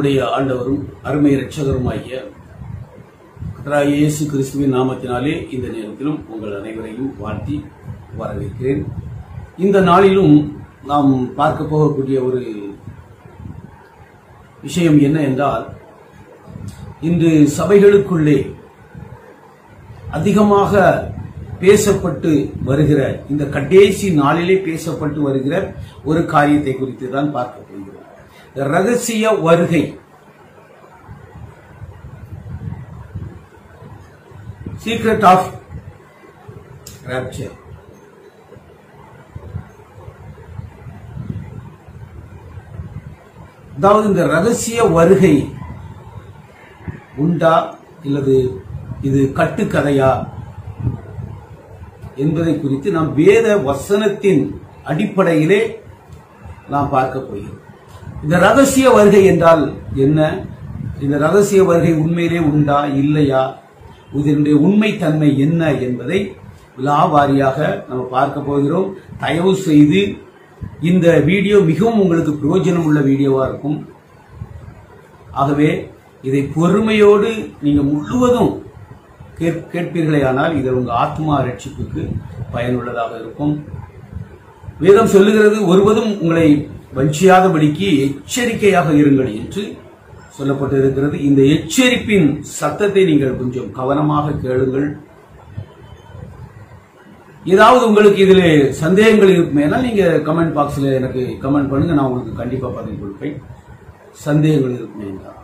நம்முடைய ஆண்டவரும் அருமை இரட்சகருமாகிய கர்த்தராகிய இயேசு கிறிஸ்துவின் நாமத்தினாலே இந்த நேரத்திலும் உங்கள் அனைவரையும் வாழ்த்தி வரவேற்கிறேன் இந்த நாளிலும் நாம் பார்க்க போகக்கூடிய ஒரு விஷயம் என்ன என்றால் இன்று சபைகளுக்குள்ளே அதிகமாக பேசப்பட்டு வருகிற இந்த கடைசி நாளிலே பேசப்பட்டு வருகிற ஒரு காரியத்தை குறித்து தான் பார்க்க போகிறோம் ரகசிய வருகை சீக்ரெட் ஆஃப் ராப்சர் அதாவது இந்த ரகசிய வருகை உண்டா இல்லது இது கட்டுக்கதையா என்பதை குறித்து நாம் வேத வசனத்தின் அடிப்படையிலே நாம் பார்க்க போகிறோம் இந்த ரகசிய வருகை என்றால் என்ன இந்த ரகசிய வருகை உண்மையிலே உண்டா இல்லையா இதனுடைய உண்மைத்தன்மை என்ன என்பதை விலாவாரியாக நம்ம பார்க்க போகிறோம் தயவு செய்து இந்த வீடியோ மிகவும் உங்களுக்கு பிரயோஜனம் உள்ள வீடியோவா இருக்கும் ஆகவே இதை பொறுமையோடு நீங்க முழுவதும் கேட்- கேட்பீர்களேயானால் இது உங்க ஆத்மா ரட்சிப்புக்கு பயனுள்ளதாக இருக்கும் வேதம் சொல்லுகிறது ஒருவதும் உங்களை வஞ்சியாதபடிக்கு எச்சரிக்கையாக இருங்கள் என்று சொல்லப்பட்டிருக்கிறது இந்த எச்சரிப்பின் சத்தத்தை நீங்கள் கொஞ்சம் கவனமாக கேளுங்கள் ஏதாவது உங்களுக்கு இதில் சந்தேகங்கள் இருக்குமேனா நீங்க கமெண்ட் பாக்ஸ்ல எனக்கு கமெண்ட் பண்ணுங்க நான் உங்களுக்கு கண்டிப்பா பதில் கொடுப்பேன் சந்தேகங்கள் இருக்குமே என்றால்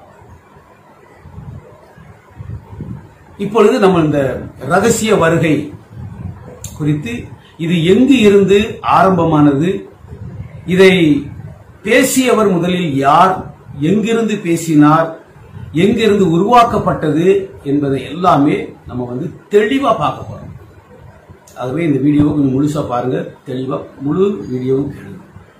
இப்பொழுது நம்ம இந்த ரகசிய வருகை குறித்து இது எங்கு இருந்து ஆரம்பமானது இதை பேசியவர் முதலில் யார் எங்கிருந்து பேசினார் எங்கிருந்து உருவாக்கப்பட்டது என்பதை எல்லாமே நம்ம வந்து தெளிவா பார்க்க போறோம் ஆகவே இந்த வீடியோவை கொஞ்சம் முழுசா பாருங்க தெளிவா முழு வீடியோவும் கேளுங்க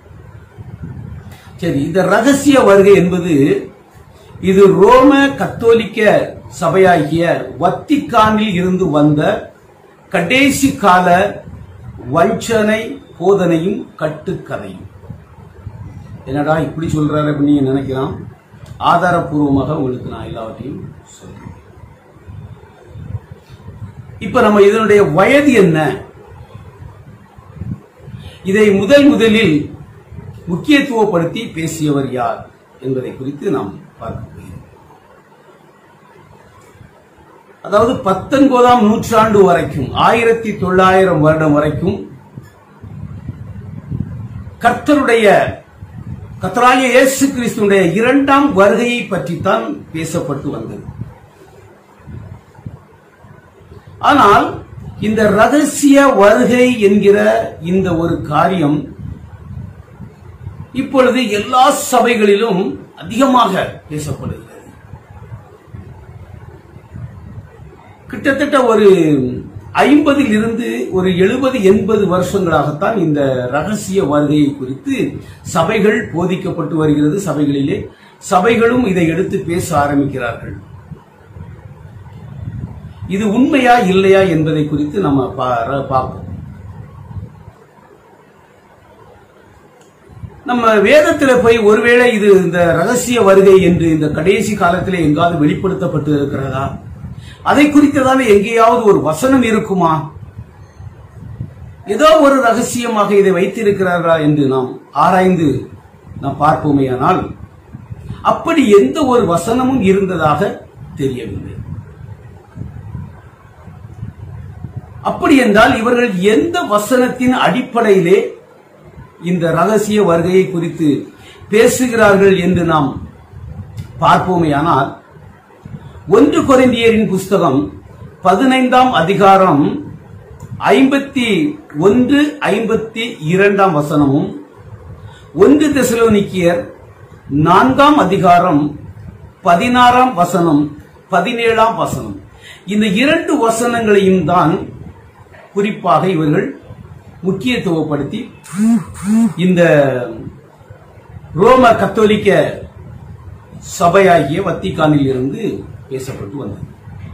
சரி இந்த ரகசிய வருகை என்பது இது ரோம கத்தோலிக்க சபையாகிய வத்திக்கானில் இருந்து வந்த கடைசி கால வஞ்சனை போதனையும் கட்டுக்கதையும் என்னடா இப்படி சொல்றாரு அப்படின்னு நீங்க நினைக்கலாம் ஆதாரப்பூர்வமாக உங்களுக்கு நான் எல்லாவற்றையும் சொல்றேன் இப்ப நம்ம இதனுடைய வயது என்ன இதை முதல் முதலில் முக்கியத்துவப்படுத்தி பேசியவர் யார் என்பதை குறித்து நாம் பார்க்க போகிறோம் அதாவது பத்தொன்பதாம் நூற்றாண்டு வரைக்கும் ஆயிரத்தி தொள்ளாயிரம் வருடம் வரைக்கும் கர்த்தருடைய கர்த்தராகிய இயேசு கிறிஸ்துடைய இரண்டாம் வருகையை பற்றித்தான் பேசப்பட்டு வந்தது ஆனால் இந்த ரகசிய வருகை என்கிற இந்த ஒரு காரியம் இப்பொழுது எல்லா சபைகளிலும் அதிகமாக பேசப்படுகிறது கிட்டத்தட்ட ஒரு ஐம்பதில் இருந்து ஒரு எழுபது எண்பது வருஷங்களாகத்தான் இந்த ரகசிய வருகையை குறித்து சபைகள் போதிக்கப்பட்டு வருகிறது சபைகளிலே சபைகளும் இதை எடுத்து பேச ஆரம்பிக்கிறார்கள் இது உண்மையா இல்லையா என்பதை குறித்து நம்ம பா- பார்ப்போம் நம்ம வேதத்துல போய் ஒருவேளை இது இந்த ரகசிய வருகை என்று இந்த கடைசி காலத்திலே எங்காவது வெளிப்படுத்தப்பட்டு இருக்கிறதா அதை குறித்ததான எங்கேயாவது ஒரு வசனம் இருக்குமா ஏதோ ஒரு ரகசியமாக இதை வைத்திருக்கிறார்களா என்று நாம் ஆராய்ந்து நாம் பார்ப்போமேயானால் அப்படி எந்த ஒரு வசனமும் இருந்ததாக தெரியவில்லை அப்படி என்றால் இவர்கள் எந்த வசனத்தின் அடிப்படையிலே இந்த ரகசிய வருகையை குறித்து பேசுகிறார்கள் என்று நாம் பார்ப்போமேயானால் ஒன்று கொரிந்தியரின் புஸ்தகம் பதினைந்தாம் அதிகாரம் ஐம்பத்தி ஒன்று ஐம்பத்தி இரண்டாம் வசனமும் ஒன்று தெசலோனிக்கியர் நான்காம் அதிகாரம் பதினாறாம் வசனம் பதினேழாம் வசனம் இந்த இரண்டு வசனங்களையும் தான் குறிப்பாக இவர்கள் முக்கியத்துவப்படுத்தி இந்த ரோம கத்தோலிக்க சபையாகிய வத்திக்கானில் இருந்து பேசப்பட்டு வந்தது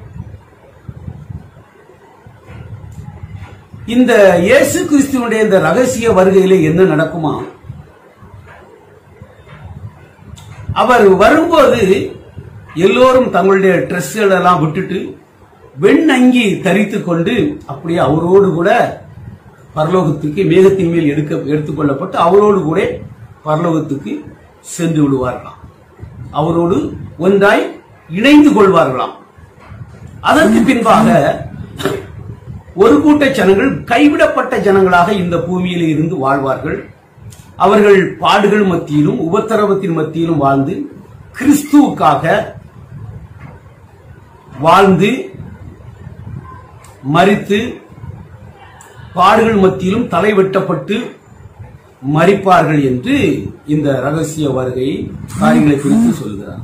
இந்த இயேசு கிறிஸ்துவனுடைய இந்த ரகசிய வருகையில என்ன நடக்குமா அவர் வரும்போது எல்லோரும் தங்களுடைய ட்ரெஸ்கள் எல்லாம் விட்டுட்டு வெண் அங்கி தரித்துக் கொண்டு அப்படியே அவரோடு கூட பரலோகத்துக்கு மேகத்தின் மேல் எடுக்க எடுத்துக்கொள்ளப்பட்டு அவரோடு கூட பரலோகத்துக்கு சென்று விடுவார்களாம் அவரோடு ஒன்றாய் இணைந்து கொள்வார்களாம் அதற்கு பின்பாக ஒரு கூட்ட ஜனங்கள் கைவிடப்பட்ட ஜனங்களாக இந்த பூமியில் இருந்து வாழ்வார்கள் அவர்கள் பாடுகள் மத்தியிலும் உபத்திரவத்தின் மத்தியிலும் வாழ்ந்து கிறிஸ்துவுக்காக வாழ்ந்து மரித்து பாடுகள் மத்தியிலும் தலை வெட்டப்பட்டு மறிப்பார்கள் என்று இந்த ரகசிய வருகை காரியங்களை குறித்து சொல்கிறார்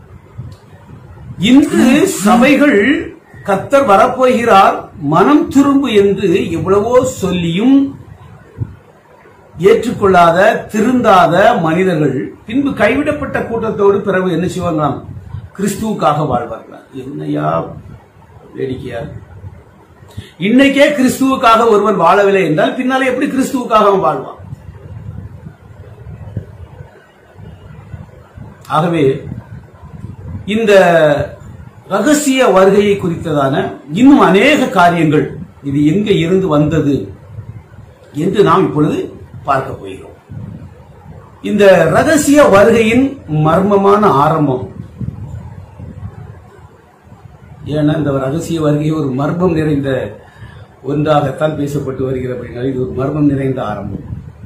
இன்று சபைகள் கத்தர் வரப்போகிறார் மனம் திரும்பு என்று எவ்வளவோ சொல்லியும் ஏற்றுக்கொள்ளாத திருந்தாத மனிதர்கள் பின்பு கைவிடப்பட்ட கூட்டத்தோடு பிறகு என்ன செய்வாங்களாம் கிறிஸ்துவுக்காக வாழ்வார்களா என்னையா வேடிக்கையா இன்னைக்கே கிறிஸ்துவுக்காக ஒருவன் வாழவில்லை என்றால் பின்னாலே எப்படி கிறிஸ்துவுக்காக அவன் வாழ்வான் ஆகவே இந்த ரகசிய வருகையை குறித்ததான இன்னும் அநேக காரியங்கள் இது எங்க இருந்து வந்தது என்று நாம் இப்பொழுது பார்க்க போகிறோம் இந்த ரகசிய வருகையின் மர்மமான ஆரம்பம் ஏன்னா இந்த ரகசிய வருகை ஒரு மர்மம் நிறைந்த ஒன்றாகத்தான் பேசப்பட்டு வருகிறது அப்படின்னா இது ஒரு மர்மம் நிறைந்த ஆரம்பம்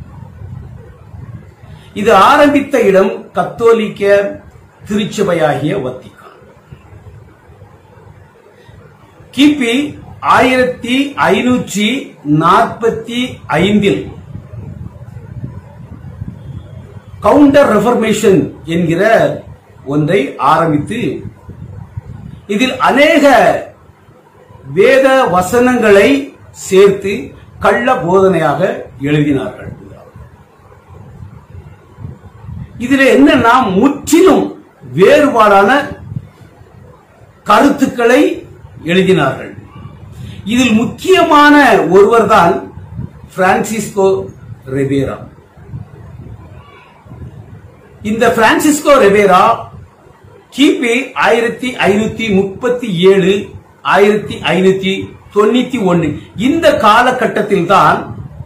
இது ஆரம்பித்த இடம் கத்தோலிக்க திருச்சபையாகிய வத்திக்கான் கிபி ஆயிரத்தி ஐநூற்றி நாற்பத்தி ஐந்தில் கவுண்டர் ரெஃபர்மேஷன் என்கிற ஒன்றை ஆரம்பித்து இதில் அநேக வேத வசனங்களை சேர்த்து கள்ள போதனையாக எழுதினார்கள் இதுல என்னன்னா முற்றிலும் வேறுபாடான கருத்துக்களை எழுதினார்கள் இதில் முக்கியமான ஒருவர்தான் பிரான்சிஸ்கோ ரெபேரா இந்த பிரான்சிஸ்கோ ரெபேரா கிபி ஆயிரத்தி ஐநூத்தி முப்பத்தி ஏழு ஆயிரத்தி ஐநூத்தி தொண்ணூத்தி ஒன்னு இந்த காலகட்டத்தில் தான்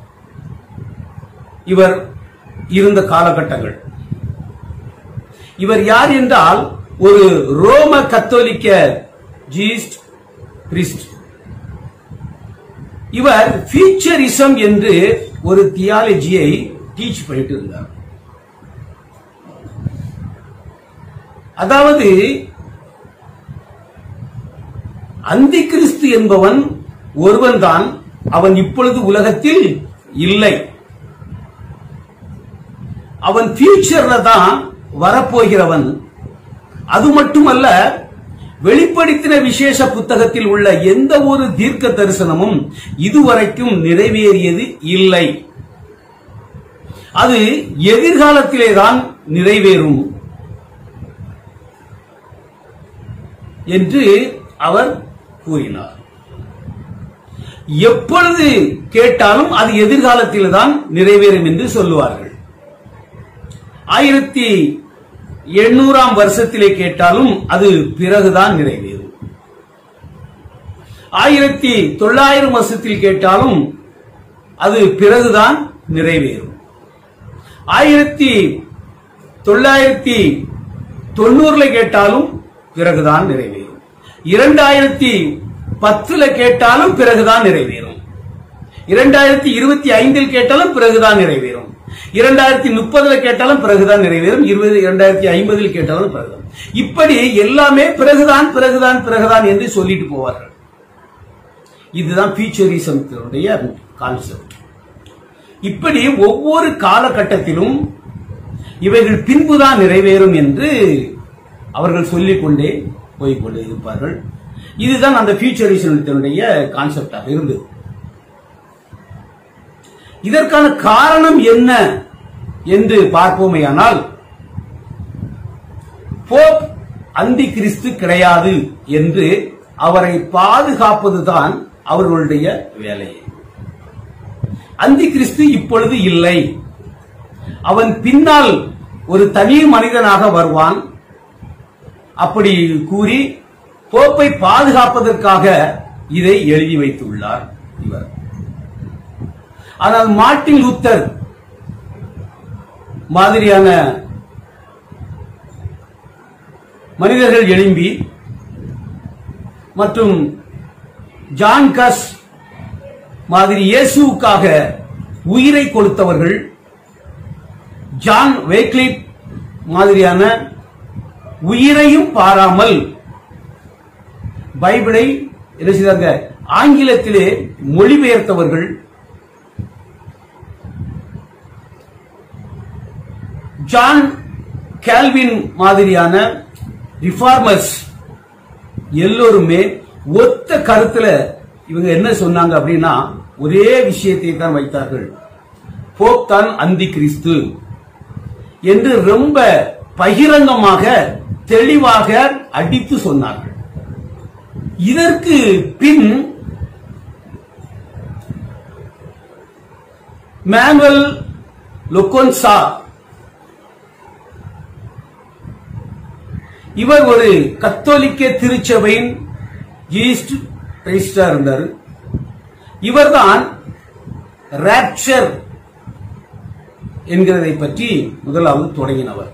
இவர் இருந்த காலகட்டங்கள் இவர் யார் என்றால் ஒரு ரோம கத்தோலிக்க ஜீஸ்ட் பிரிஸ்ட் இவர் ஃபியூச்சரிசம் என்று ஒரு தியாலஜியை டீச் பண்ணிட்டு இருந்தார் அதாவது அந்தி கிறிஸ்து என்பவன் ஒருவன்தான் அவன் இப்பொழுது உலகத்தில் இல்லை அவன் ஃபியூச்சர்ல தான் வரப்போகிறவன் அது மட்டுமல்ல வெளிப்படுத்தின விசேஷ புத்தகத்தில் உள்ள எந்த ஒரு தீர்க்க தரிசனமும் இதுவரைக்கும் நிறைவேறியது இல்லை அது எதிர்காலத்திலே தான் நிறைவேறும் என்று அவர் கூறினார் எப்பொழுது கேட்டாலும் அது எதிர்காலத்தில் தான் நிறைவேறும் என்று சொல்லுவார்கள் ஆயிரத்தி எண்ணூறாம் வருஷத்திலே கேட்டாலும் அது பிறகுதான் நிறைவேறும் ஆயிரத்தி தொள்ளாயிரம் வருஷத்தில் கேட்டாலும் அது பிறகுதான் நிறைவேறும் ஆயிரத்தி தொள்ளாயிரத்தி தொண்ணூறுல கேட்டாலும் பிறகுதான் நிறைவேறும் இரண்டாயிரத்தி பத்துல கேட்டாலும் பிறகுதான் நிறைவேறும் இரண்டாயிரத்தி இருபத்தி ஐந்தில் கேட்டாலும் பிறகுதான் நிறைவேறும் இரண்டாயிரத்தி முப்பதுல கேட்டாலும் பிறகுதான் நிறைவேறும் இருபது இரண்டாயிரத்தி ஐம்பதில் கேட்டாலும் பிறகுதான் இப்படி எல்லாமே பிறகுதான் பிறகுதான் பிறகுதான் என்று சொல்லிட்டு போவார்கள் இதுதான் ஃபியூச்சரிசத்தினுடைய கான்செப்ட் இப்படி ஒவ்வொரு காலகட்டத்திலும் இவைகள் பின்புதான் நிறைவேறும் என்று அவர்கள் சொல்லிக் கொண்டே போய்கொண்டு இருப்பார்கள் இதுதான் அந்த ஃபியூச்சரிசத்தினுடைய கான்செப்டாக இருந்தது இதற்கான காரணம் என்ன என்று பார்ப்போமேயானால் போப் அந்தி கிறிஸ்து கிடையாது என்று அவரை பாதுகாப்பதுதான் அவர்களுடைய வேலை அந்தி கிறிஸ்து இப்பொழுது இல்லை அவன் பின்னால் ஒரு தனி மனிதனாக வருவான் அப்படி கூறி போப்பை பாதுகாப்பதற்காக இதை எழுதி வைத்துள்ளார் இவர் ஆனால் மார்ட்டின் லூத்தர் மாதிரியான மனிதர்கள் எழும்பி மற்றும் ஜான் கஸ் மாதிரி இயேசுவுக்காக உயிரை கொடுத்தவர்கள் ஜான் வேக்லிப் மாதிரியான உயிரையும் பாராமல் பைபிளை என்ன செய்தாங்க ஆங்கிலத்திலே மொழிபெயர்த்தவர்கள் ஜான் கேல்வின் மாதிரியான ரிஃபார்மர்ஸ் எல்லோருமே ஒத்த கருத்துல இவங்க என்ன சொன்னாங்க அப்படின்னா ஒரே விஷயத்தை தான் வைத்தார்கள் போப் தான் அந்தி கிறிஸ்து என்று ரொம்ப பகிரங்கமாக தெளிவாக அடித்து சொன்னார்கள் இதற்கு பின் மேனுவல் லொக்கோன்சா இவர் ஒரு கத்தோலிக்க திருச்சபையின் ஈஸ்ட் பிரைஸ்டா இருந்தார் இவர்தான் ராப்சர் என்கிறதை பற்றி முதலாவது தொடங்கினவர்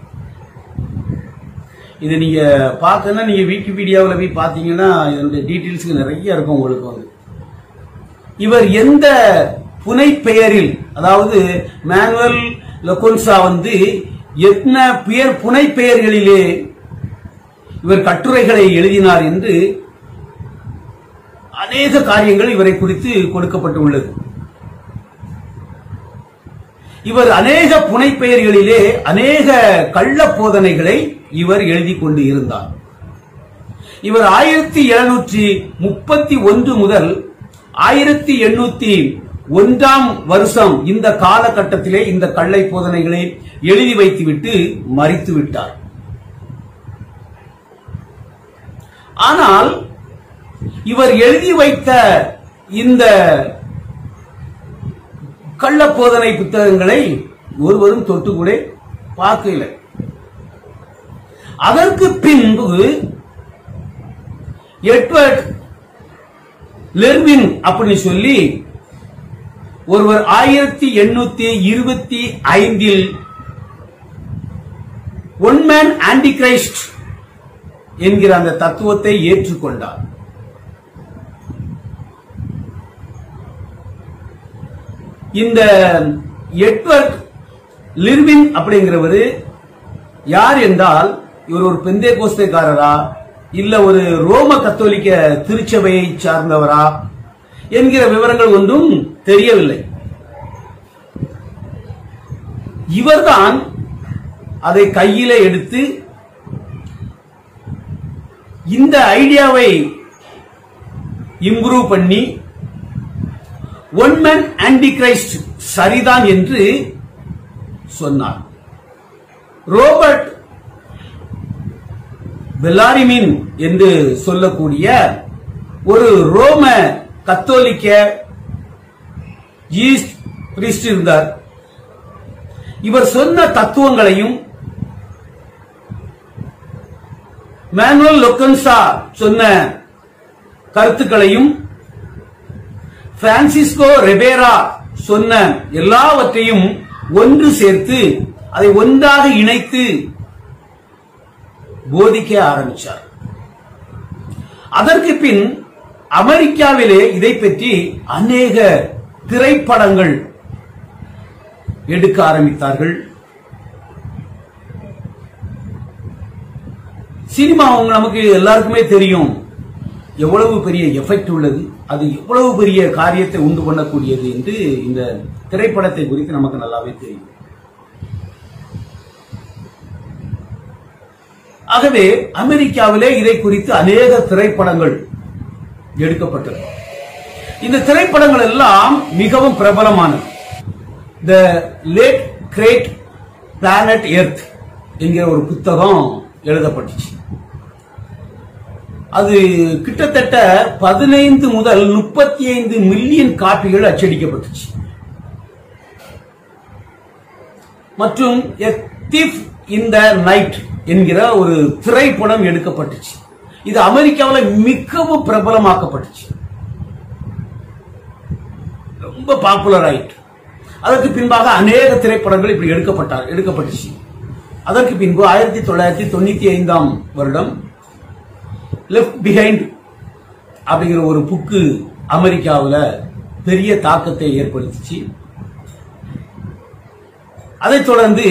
இதை நீங்க பார்க்கணும்னா நீங்க விக்கிபீடியாவில் போய் பார்த்தீங்கன்னா இதனுடைய டீட்டெயில்ஸ் நிறைய இருக்கும் உங்களுக்கு வந்து இவர் எந்த புனைப்பெயரில் அதாவது மேனுவல் லொகோன்சா வந்து எத்தன பெயர் புனைப்பெயர்களிலே இவர் கட்டுரைகளை எழுதினார் என்று அநேக காரியங்கள் இவரை குறித்து கொடுக்கப்பட்டு உள்ளது இவர் அநேக புனைப்பெயர்களிலே அநேக கள்ள போதனைகளை இவர் எழுதி கொண்டு இருந்தார் இவர் ஆயிரத்தி எழுநூற்றி முப்பத்தி ஒன்று முதல் ஆயிரத்தி எண்ணூத்தி ஒன்றாம் வருஷம் இந்த காலகட்டத்திலே இந்த கள்ளை போதனைகளை எழுதி வைத்துவிட்டு மறித்து விட்டார் ஆனால் இவர் எழுதி வைத்த இந்த கள்ள போதனை புத்தகங்களை ஒருவரும் தொட்டு கூட பார்க்கல அதற்கு பின்பு எட்வர்ட் லெர்வின் அப்படின்னு சொல்லி ஒருவர் ஆயிரத்தி எண்ணூத்தி இருபத்தி ஐந்தில் ஒன் மேன் ஆன்டி கிரைஸ்ட் என்கிற அந்த தத்துவத்தை ஏற்றுக்கொண்டார் இந்த எட்வர்ட் லிர்வின் அப்படிங்கிறவர் யார் என்றால் இவர் ஒரு பெந்தே கோஸ்தைக்காரரா இல்ல ஒரு ரோம கத்தோலிக்க திருச்சபையை சார்ந்தவரா என்கிற விவரங்கள் ஒன்றும் தெரியவில்லை இவர்தான் அதை கையில எடுத்து இந்த ஐடியாவை இம்ப்ரூவ் பண்ணி ஒன் மேன் ஆன்டி கிரைஸ்ட் சரிதான் என்று சொன்னார் ரோபர்ட் பெல்லாரிமின் என்று சொல்லக்கூடிய ஒரு ரோம கத்தோலிக்க ஈஸ்ட் பிரிஸ்ட் இருந்தார் இவர் சொன்ன தத்துவங்களையும் மேனுவல் லொக்கன்சா சொன்ன கருத்துக்களையும் பிரான்சிஸ்கோ ரெபேரா சொன்ன எல்லாவற்றையும் ஒன்று சேர்த்து அதை ஒன்றாக இணைத்து போதிக்க ஆரம்பித்தார் அதற்கு பின் அமெரிக்காவிலே இதை பற்றி அநேக திரைப்படங்கள் எடுக்க ஆரம்பித்தார்கள் சினிமா அவங்க நமக்கு எல்லாருக்குமே தெரியும் எவ்வளவு பெரிய எஃபெக்ட் உள்ளது அது எவ்வளவு பெரிய காரியத்தை உண்டு பண்ணக்கூடியது என்று இந்த திரைப்படத்தை குறித்து நமக்கு நல்லாவே தெரியும் ஆகவே அமெரிக்காவிலே இதை குறித்து அநேக திரைப்படங்கள் எடுக்கப்பட்டது இந்த திரைப்படங்கள் எல்லாம் மிகவும் பிரபலமானது the late great planet Earth என்கிற ஒரு புத்தகம் எழுதப்பட்டுச்சு அது கிட்டத்தட்ட பதினைந்து முதல் முப்பத்தி ஐந்து மில்லியன் காப்பிகள் அச்சடிக்கப்பட்டுச்சு மற்றும் எ திஃப் இந்த நைட் என்கிற ஒரு திரைப்படம் எடுக்கப்பட்டுச்சு இது அமெரிக்காவில் மிகவும் பிரபலமாக்கப்பட்டுச்சு ரொம்ப பாப்புலர் ஆயிட்டு அதற்கு பின்பாக அநேக திரைப்படங்கள் இப்படி எடுக்கப்பட்டார் எடுக்கப்பட்டுச்சு அதற்கு பின்பு ஆயிரத்தி தொள்ளாயிரத்தி தொண்ணூத்தி ஐந்தாம் வருடம் லெஃப்ட் பிஹைண்ட் அப்படிங்கிற ஒரு புக்கு அமெரிக்காவில் பெரிய தாக்கத்தை ஏற்படுத்திச்சு அதைத் தொடர்ந்து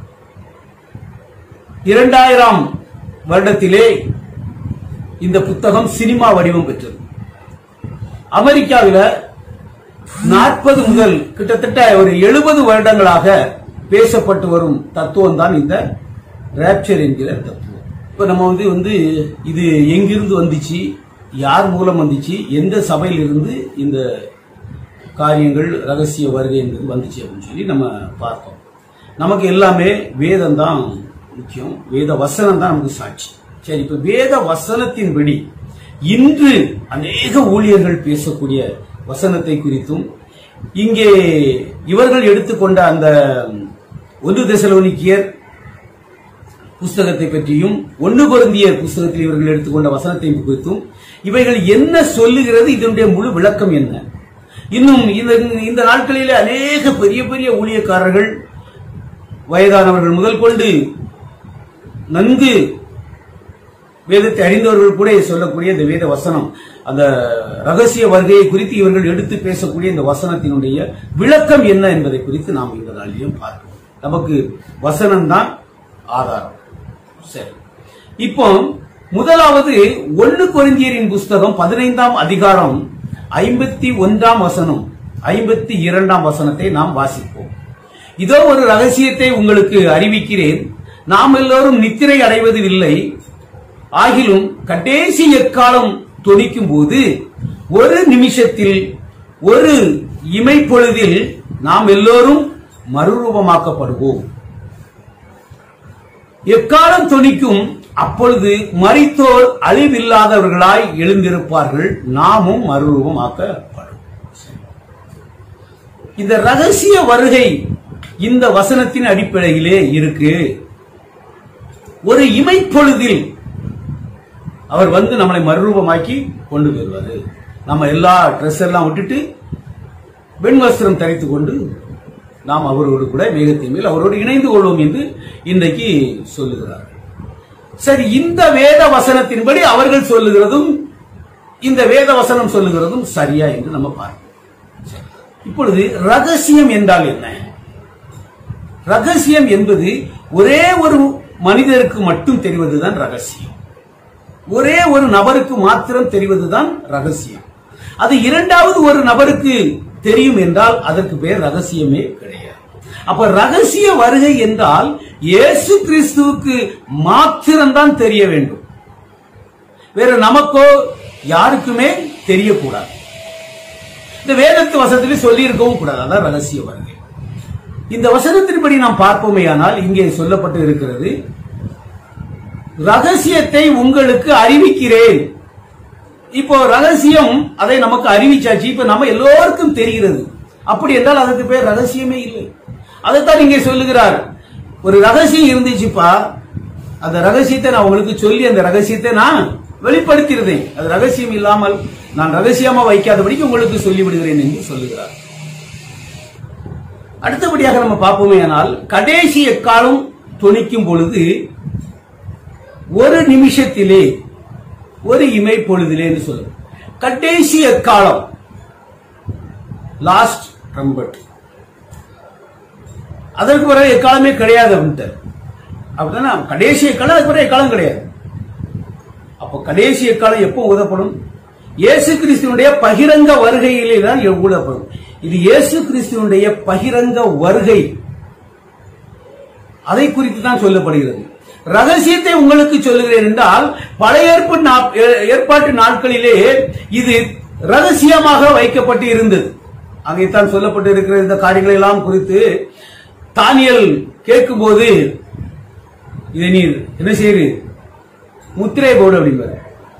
இரண்டாயிரம் வருடத்திலே இந்த புத்தகம் சினிமா வடிவம் பெற்றது அமெரிக்காவில் நாற்பது முதல் கிட்டத்தட்ட ஒரு எழுபது வருடங்களாக பேசப்பட்டு வரும் தத்துவம் தான் இந்த ரேப்சர் என்கிற தத்துவம் இப்ப நம்ம வந்து வந்து இது எங்கிருந்து வந்துச்சு யார் மூலம் வந்துச்சு எந்த சபையில் இருந்து இந்த காரியங்கள் ரகசிய வருகை என்பது வந்துச்சு அப்படின்னு சொல்லி நம்ம பார்த்தோம் நமக்கு எல்லாமே வேதம் தான் முக்கியம் வேத வசனம் தான் நமக்கு சாட்சி சரி இப்ப வேத வசனத்தின்படி இன்று அநேக ஊழியர்கள் பேசக்கூடிய வசனத்தை குறித்தும் இங்கே இவர்கள் எடுத்துக்கொண்ட அந்த ஒன்று தெசலோனிக்கியர் புஸ்தகத்தை பற்றியும் ஒன்று பொருந்திய புஸ்தகத்தில் இவர்கள் எடுத்துக்கொண்ட வசனத்தை குறித்தும் இவைகள் என்ன சொல்லுகிறது இதனுடைய முழு விளக்கம் என்ன இன்னும் இந்த இந்த நாட்களிலே அநேக பெரிய பெரிய ஊழியக்காரர்கள் வயதானவர்கள் முதல் கொண்டு நன்கு வேதத்தை அறிந்தவர்கள் கூட சொல்லக்கூடிய இந்த வேத வசனம் அந்த ரகசிய வருகையை குறித்து இவர்கள் எடுத்து பேசக்கூடிய இந்த வசனத்தினுடைய விளக்கம் என்ன என்பதை குறித்து நாம் இந்த நாளிலும் பார்ப்போம் நமக்கு வசனம் தான் ஆதாரம் சரி இப்போ முதலாவது ஒன்னு கொரிந்தியரின் புஸ்தகம் பதினைந்தாம் அதிகாரம் ஐம்பத்தி ஒன்றாம் வசனம் ஐம்பத்தி இரண்டாம் வசனத்தை நாம் வாசிப்போம் இதோ ஒரு ரகசியத்தை உங்களுக்கு அறிவிக்கிறேன் நாம் எல்லோரும் நித்திரை அடைவது இல்லை ஆகிலும் கடைசி எக்காலம் தொனிக்கும் போது ஒரு நிமிஷத்தில் ஒரு இமைப்பொழுதில் நாம் எல்லோரும் மறுரூபமாக்கப்படுவோம் எக்காலம் தொனிக்கும் அப்பொழுது மரித்தோர் அழிவில்லாதவர்களாய் எழுந்திருப்பார்கள் நாமும் மறுரூபமாக்கப்படும் இந்த ரகசிய வருகை இந்த வசனத்தின் அடிப்படையிலே இருக்கு ஒரு இமைப்பொழுதில் அவர் வந்து நம்மளை மறுரூபமாக்கி கொண்டு வருவாரு நம்ம எல்லா ட்ரெஸ் எல்லாம் விட்டுட்டு வெண் வஸ்திரம் தரித்து கொண்டு நாம் அவரோடு கூட மேகத்தின் மேல் அவரோடு இணைந்து கொள்வோம் என்று இன்றைக்கு சொல்லுகிறார் சரி இந்த வேத வசனத்தின்படி அவர்கள் சொல்லுகிறதும் இந்த வேத வசனம் சொல்லுகிறதும் சரியா என்று நம்ம பார்ப்போம் சரி. இப்பொழுது ரகசியம் என்றால் என்ன ரகசியம் என்பது ஒரே ஒரு மனிதருக்கு மட்டும் தெரிவதுதான் ரகசியம் ஒரே ஒரு நபருக்கு மாத்திரம் தெரிவதுதான் ரகசியம் அது இரண்டாவது ஒரு நபருக்கு தெரியும் என்றால் அதற்கு பேர் ரகசியமே கிடையாது அப்ப ரகசிய வருகை என்றால் இயேசு கிறிஸ்துவுக்கு மாத்திரம்தான் தெரிய வேண்டும் வேற நமக்கோ யாருக்குமே தெரியக்கூடாது இந்த வேதத்து வசனத்திலே சொல்லி இருக்கவும் கூடாது அதான் ரகசிய வருகை இந்த வசனத்தின்படி நாம் பார்ப்போமேயானால் இங்கே சொல்லப்பட்டு இருக்கிறது ரகசியத்தை உங்களுக்கு அறிவிக்கிறேன் இப்போ ரகசியம் அதை நமக்கு அறிவிச்சாச்சு இப்ப நம்ம எல்லோருக்கும் தெரிகிறது அப்படி என்றால் அதுக்கு பேர் ரகசியமே இல்லை அதைத்தான் இங்கே சொல்லுகிறார் ஒரு ரகசியம் இருந்துச்சுப்பா அந்த ரகசியத்தை நான் உங்களுக்கு சொல்லி அந்த ரகசியத்தை நான் வெளிப்படுத்திருந்தேன் அது ரகசியம் இல்லாமல் நான் ரகசியமா வைக்காதபடிக்கு உங்களுக்கு சொல்லி விடுகிறேன் என்று சொல்லுகிறார் அடுத்தபடியாக நம்ம பார்ப்போமே ஆனால் கடைசி எக்காலம் துணிக்கும் பொழுது ஒரு நிமிஷத்திலே ஒரு இமை பொழுதிலே என்று சொல்லும் கடைசி எக்காலம் லாஸ்ட் ட்ரம்பட் அதற்கு பிறகு எக்காலமே கிடையாது அப்படின்ட்டு அப்படின்னா கடைசி எக்காலம் அதுக்கு பிறகு எக்காலம் கிடையாது அப்போ கடைசி எக்காலம் எப்போ ஊதப்படும் இயேசு கிறிஸ்துவனுடைய பகிரங்க வருகையிலே தான் ஊதப்படும் இது இயேசு கிறிஸ்துவனுடைய பகிரங்க வருகை அதை குறித்து தான் சொல்லப்படுகிறது ரகசியத்தை உங்களுக்கு சொல்லுகிறேன் என்றால் பழைய ஏற்பு நா- ஏ- ஏற்பாட்டு நாட்களிலே இது ரகசியமாக வைக்கப்பட்டு இருந்தது அங்கேத்தான் சொல்லப்பட்டு இருக்கிற இந்த காரியங்களை எல்லாம் குறித்து தானியல் கேட்கும்போது இதை நீர் என்ன செய்யுது முத்திரை போடு அப்படிங்கிறார்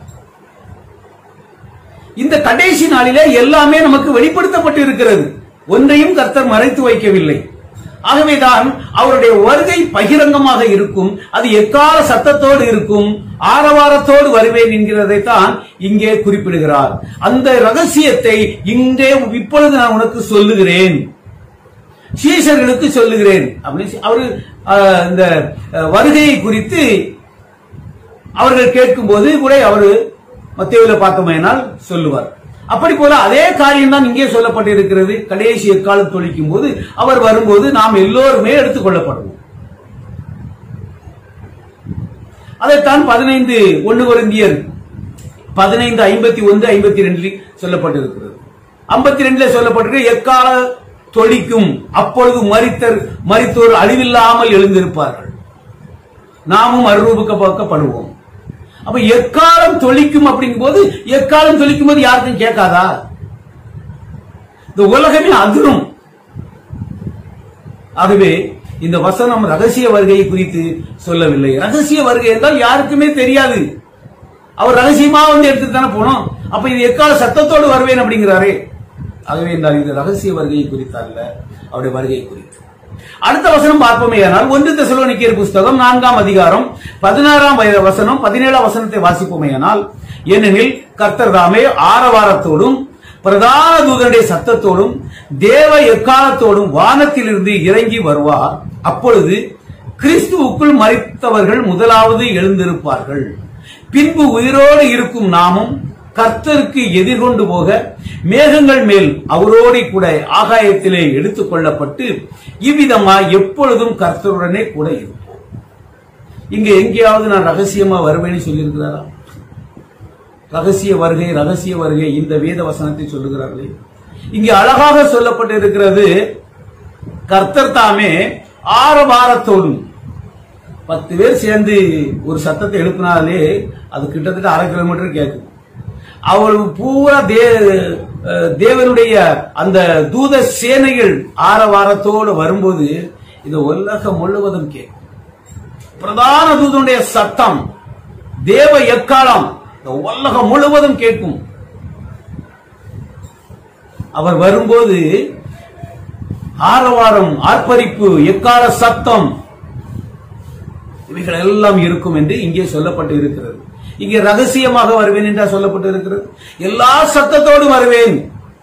இந்த கடைசி நாளிலே எல்லாமே நமக்கு வெளிப்படுத்தப்பட்டு இருக்கிறது ஒன்றையும் கர்த்தர் மறைத்து வைக்கவில்லை ஆகவேதான் அவருடைய வருகை பகிரங்கமாக இருக்கும் அது எக்கால சத்தத்தோடு இருக்கும் ஆரவாரத்தோடு வருவேன் என்கிறதைத்தான் இங்கே குறிப்பிடுகிறார் அந்த ரகசியத்தை இங்கே இப்பொழுது நான் உனக்கு சொல்லுகிறேன் சீசர்களுக்கு சொல்லுகிறேன் அப்படின்னு அவரு அஹ், இந்த அஹ், வருகையை குறித்து அவர்கள் கேட்கும்போது கூட அவரு மத்தியில பார்த்தோமேனால் சொல்லுவார் அப்படி போல அதே காரியம் தான் இங்கே சொல்லப்பட்டிருக்கிறது கடைசி எக்காலம் தொழிக்கும் போது அவர் வரும்போது நாம் எல்லோருமே எடுத்துக் கொள்ளப்படுவோம் அதைத்தான் பதினைந்து ஒன்று குருந்தியர் பதினைந்து ஐம்பத்தி ஒன்று ஐம்பத்தி ரெண்டில் சொல்லப்பட்டிருக்கிறது ஐம்பத்தி ரெண்டுல சொல்லப்பட்டிருக்க எக்கால தொழிக்கும் அப்பொழுது மரித்தர் மரித்தோர் அழிவில்லாமல் எழுந்திருப்பார்கள் நாமும் மறுரூபக்கப்படுவோம் அப்ப எக்காலம் தொழிக்கும் அப்படிங்கும் போது எக்காலம் தொழிக்கும் போது யாருக்கும் கேட்காதா இந்த உலகமே அதிரும் ஆகவே இந்த வசனம் ரகசிய வருகை குறித்து சொல்லவில்லை ரகசிய வருகை என்றால் யாருக்குமே தெரியாது அவர் ரகசியமா வந்து எடுத்துட்டு தானே போனோம் அப்ப இது எக்கால சத்தத்தோடு வருவேன் அப்படிங்கிறாரே ஆகவே என்றால் இது ரகசிய வருகை குறித்து அல்ல அவருடைய வருகை குறித்து அடுத்த வசனம் பார்ப்போமே ஆனால் ஒன்று தெசலோனிக்கேயர் புஸ்தகம் நான்காம் அதிகாரம் பதினாறாம் வய- வசனம் பதினேழாம் வசனத்தை வாசிப்போமே ஆனால் ஏனெனில் கர்த்தர் தாமே ஆரவாரத்தோடும் பிரதான தூதனுடைய சத்தத்தோடும் தேவ எக்காலத்தோடும் வானத்திலிருந்து இறங்கி வருவார் அப்பொழுது கிறிஸ்துவுக்குள் மறித்தவர்கள் முதலாவது எழுந்திருப்பார்கள் பின்பு உயிரோடு இருக்கும் நாமும் கர்த்தருக்கு எதிர்கொண்டு போக மேகங்கள் மேல் அவரோடு கூட ஆகாயத்திலே எடுத்துக் கொள்ளப்பட்டு இவ்விதமாய் எப்பொழுதும் கர்த்தருடனே கூட இருப்போம் இங்க எங்கேயாவது நான் ரகசியமா வருவேன்னு சொல்லியிருக்கிறாரா ரகசிய வருகை ரகசிய வருகை இந்த வேத வசனத்தை சொல்லுகிறார்களே இங்கே அழகாக சொல்லப்பட்டிருக்கிறது கர்த்தர் தாமே ஆரவாரத்தோடும் பத்து பேர் சேர்ந்து ஒரு சத்தத்தை எழுப்பினாலே அது கிட்டத்தட்ட அரை கிலோமீட்டர் கேட்கும் அவள் பூரா தே அஹ் தேவனுடைய அந்த தூத சேனைகள் ஆரவாரத்தோடு வரும்போது இந்த உலகம் முழுவதும் கேட்கும் பிரதான தூதனுடைய சத்தம் தேவ எக்காலம் இந்த உலகம் முழுவதும் கேட்கும் அவர் வரும்போது ஆரவாரம் ஆர்ப்பரிப்பு எக்கால சத்தம் இவைகள் எல்லாம் இருக்கும் என்று இங்கே சொல்லப்பட்டு இருக்கிறது இங்கே ரகசியமாக வருவேன் என்றா சொல்லப்பட்டு இருக்கிறது எல்லா சத்தத்தோடும் வருவேன்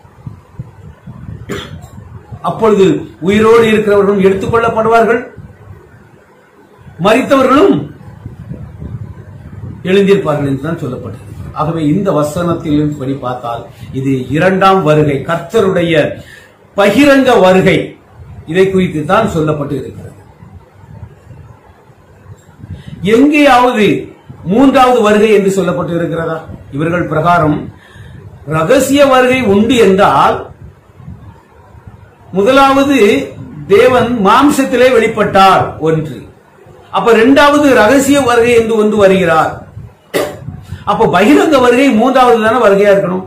அப்பொழுது உயிரோடு இருக்கிறவர்களும் எடுத்துக் கொள்ளப்படுவார்கள் மறித்தவர்களும் எழுந்திருப்பார்கள் என்றுதான் சொல்லப்பட்டது ஆகவே இந்த வசனத்தில் படி பார்த்தால் இது இரண்டாம் வருகை கர்த்தருடைய பகிரங்க வருகை இதை குறித்து தான் சொல்லப்பட்டு இருக்கிறது எங்கேயாவது மூன்றாவது வருகை என்று சொல்லப்பட்டு இருக்கிறதா இவர்கள் பிரகாரம் ரகசிய வருகை உண்டு என்றால் முதலாவது தேவன் மாம்சத்திலே வெளிப்பட்டார் ஒன்று அப்ப இரண்டாவது ரகசிய வருகை என்று ஒன்று வருகிறார் அப்ப பகிரங்க வருகை மூன்றாவது தானே வருகையா இருக்கணும்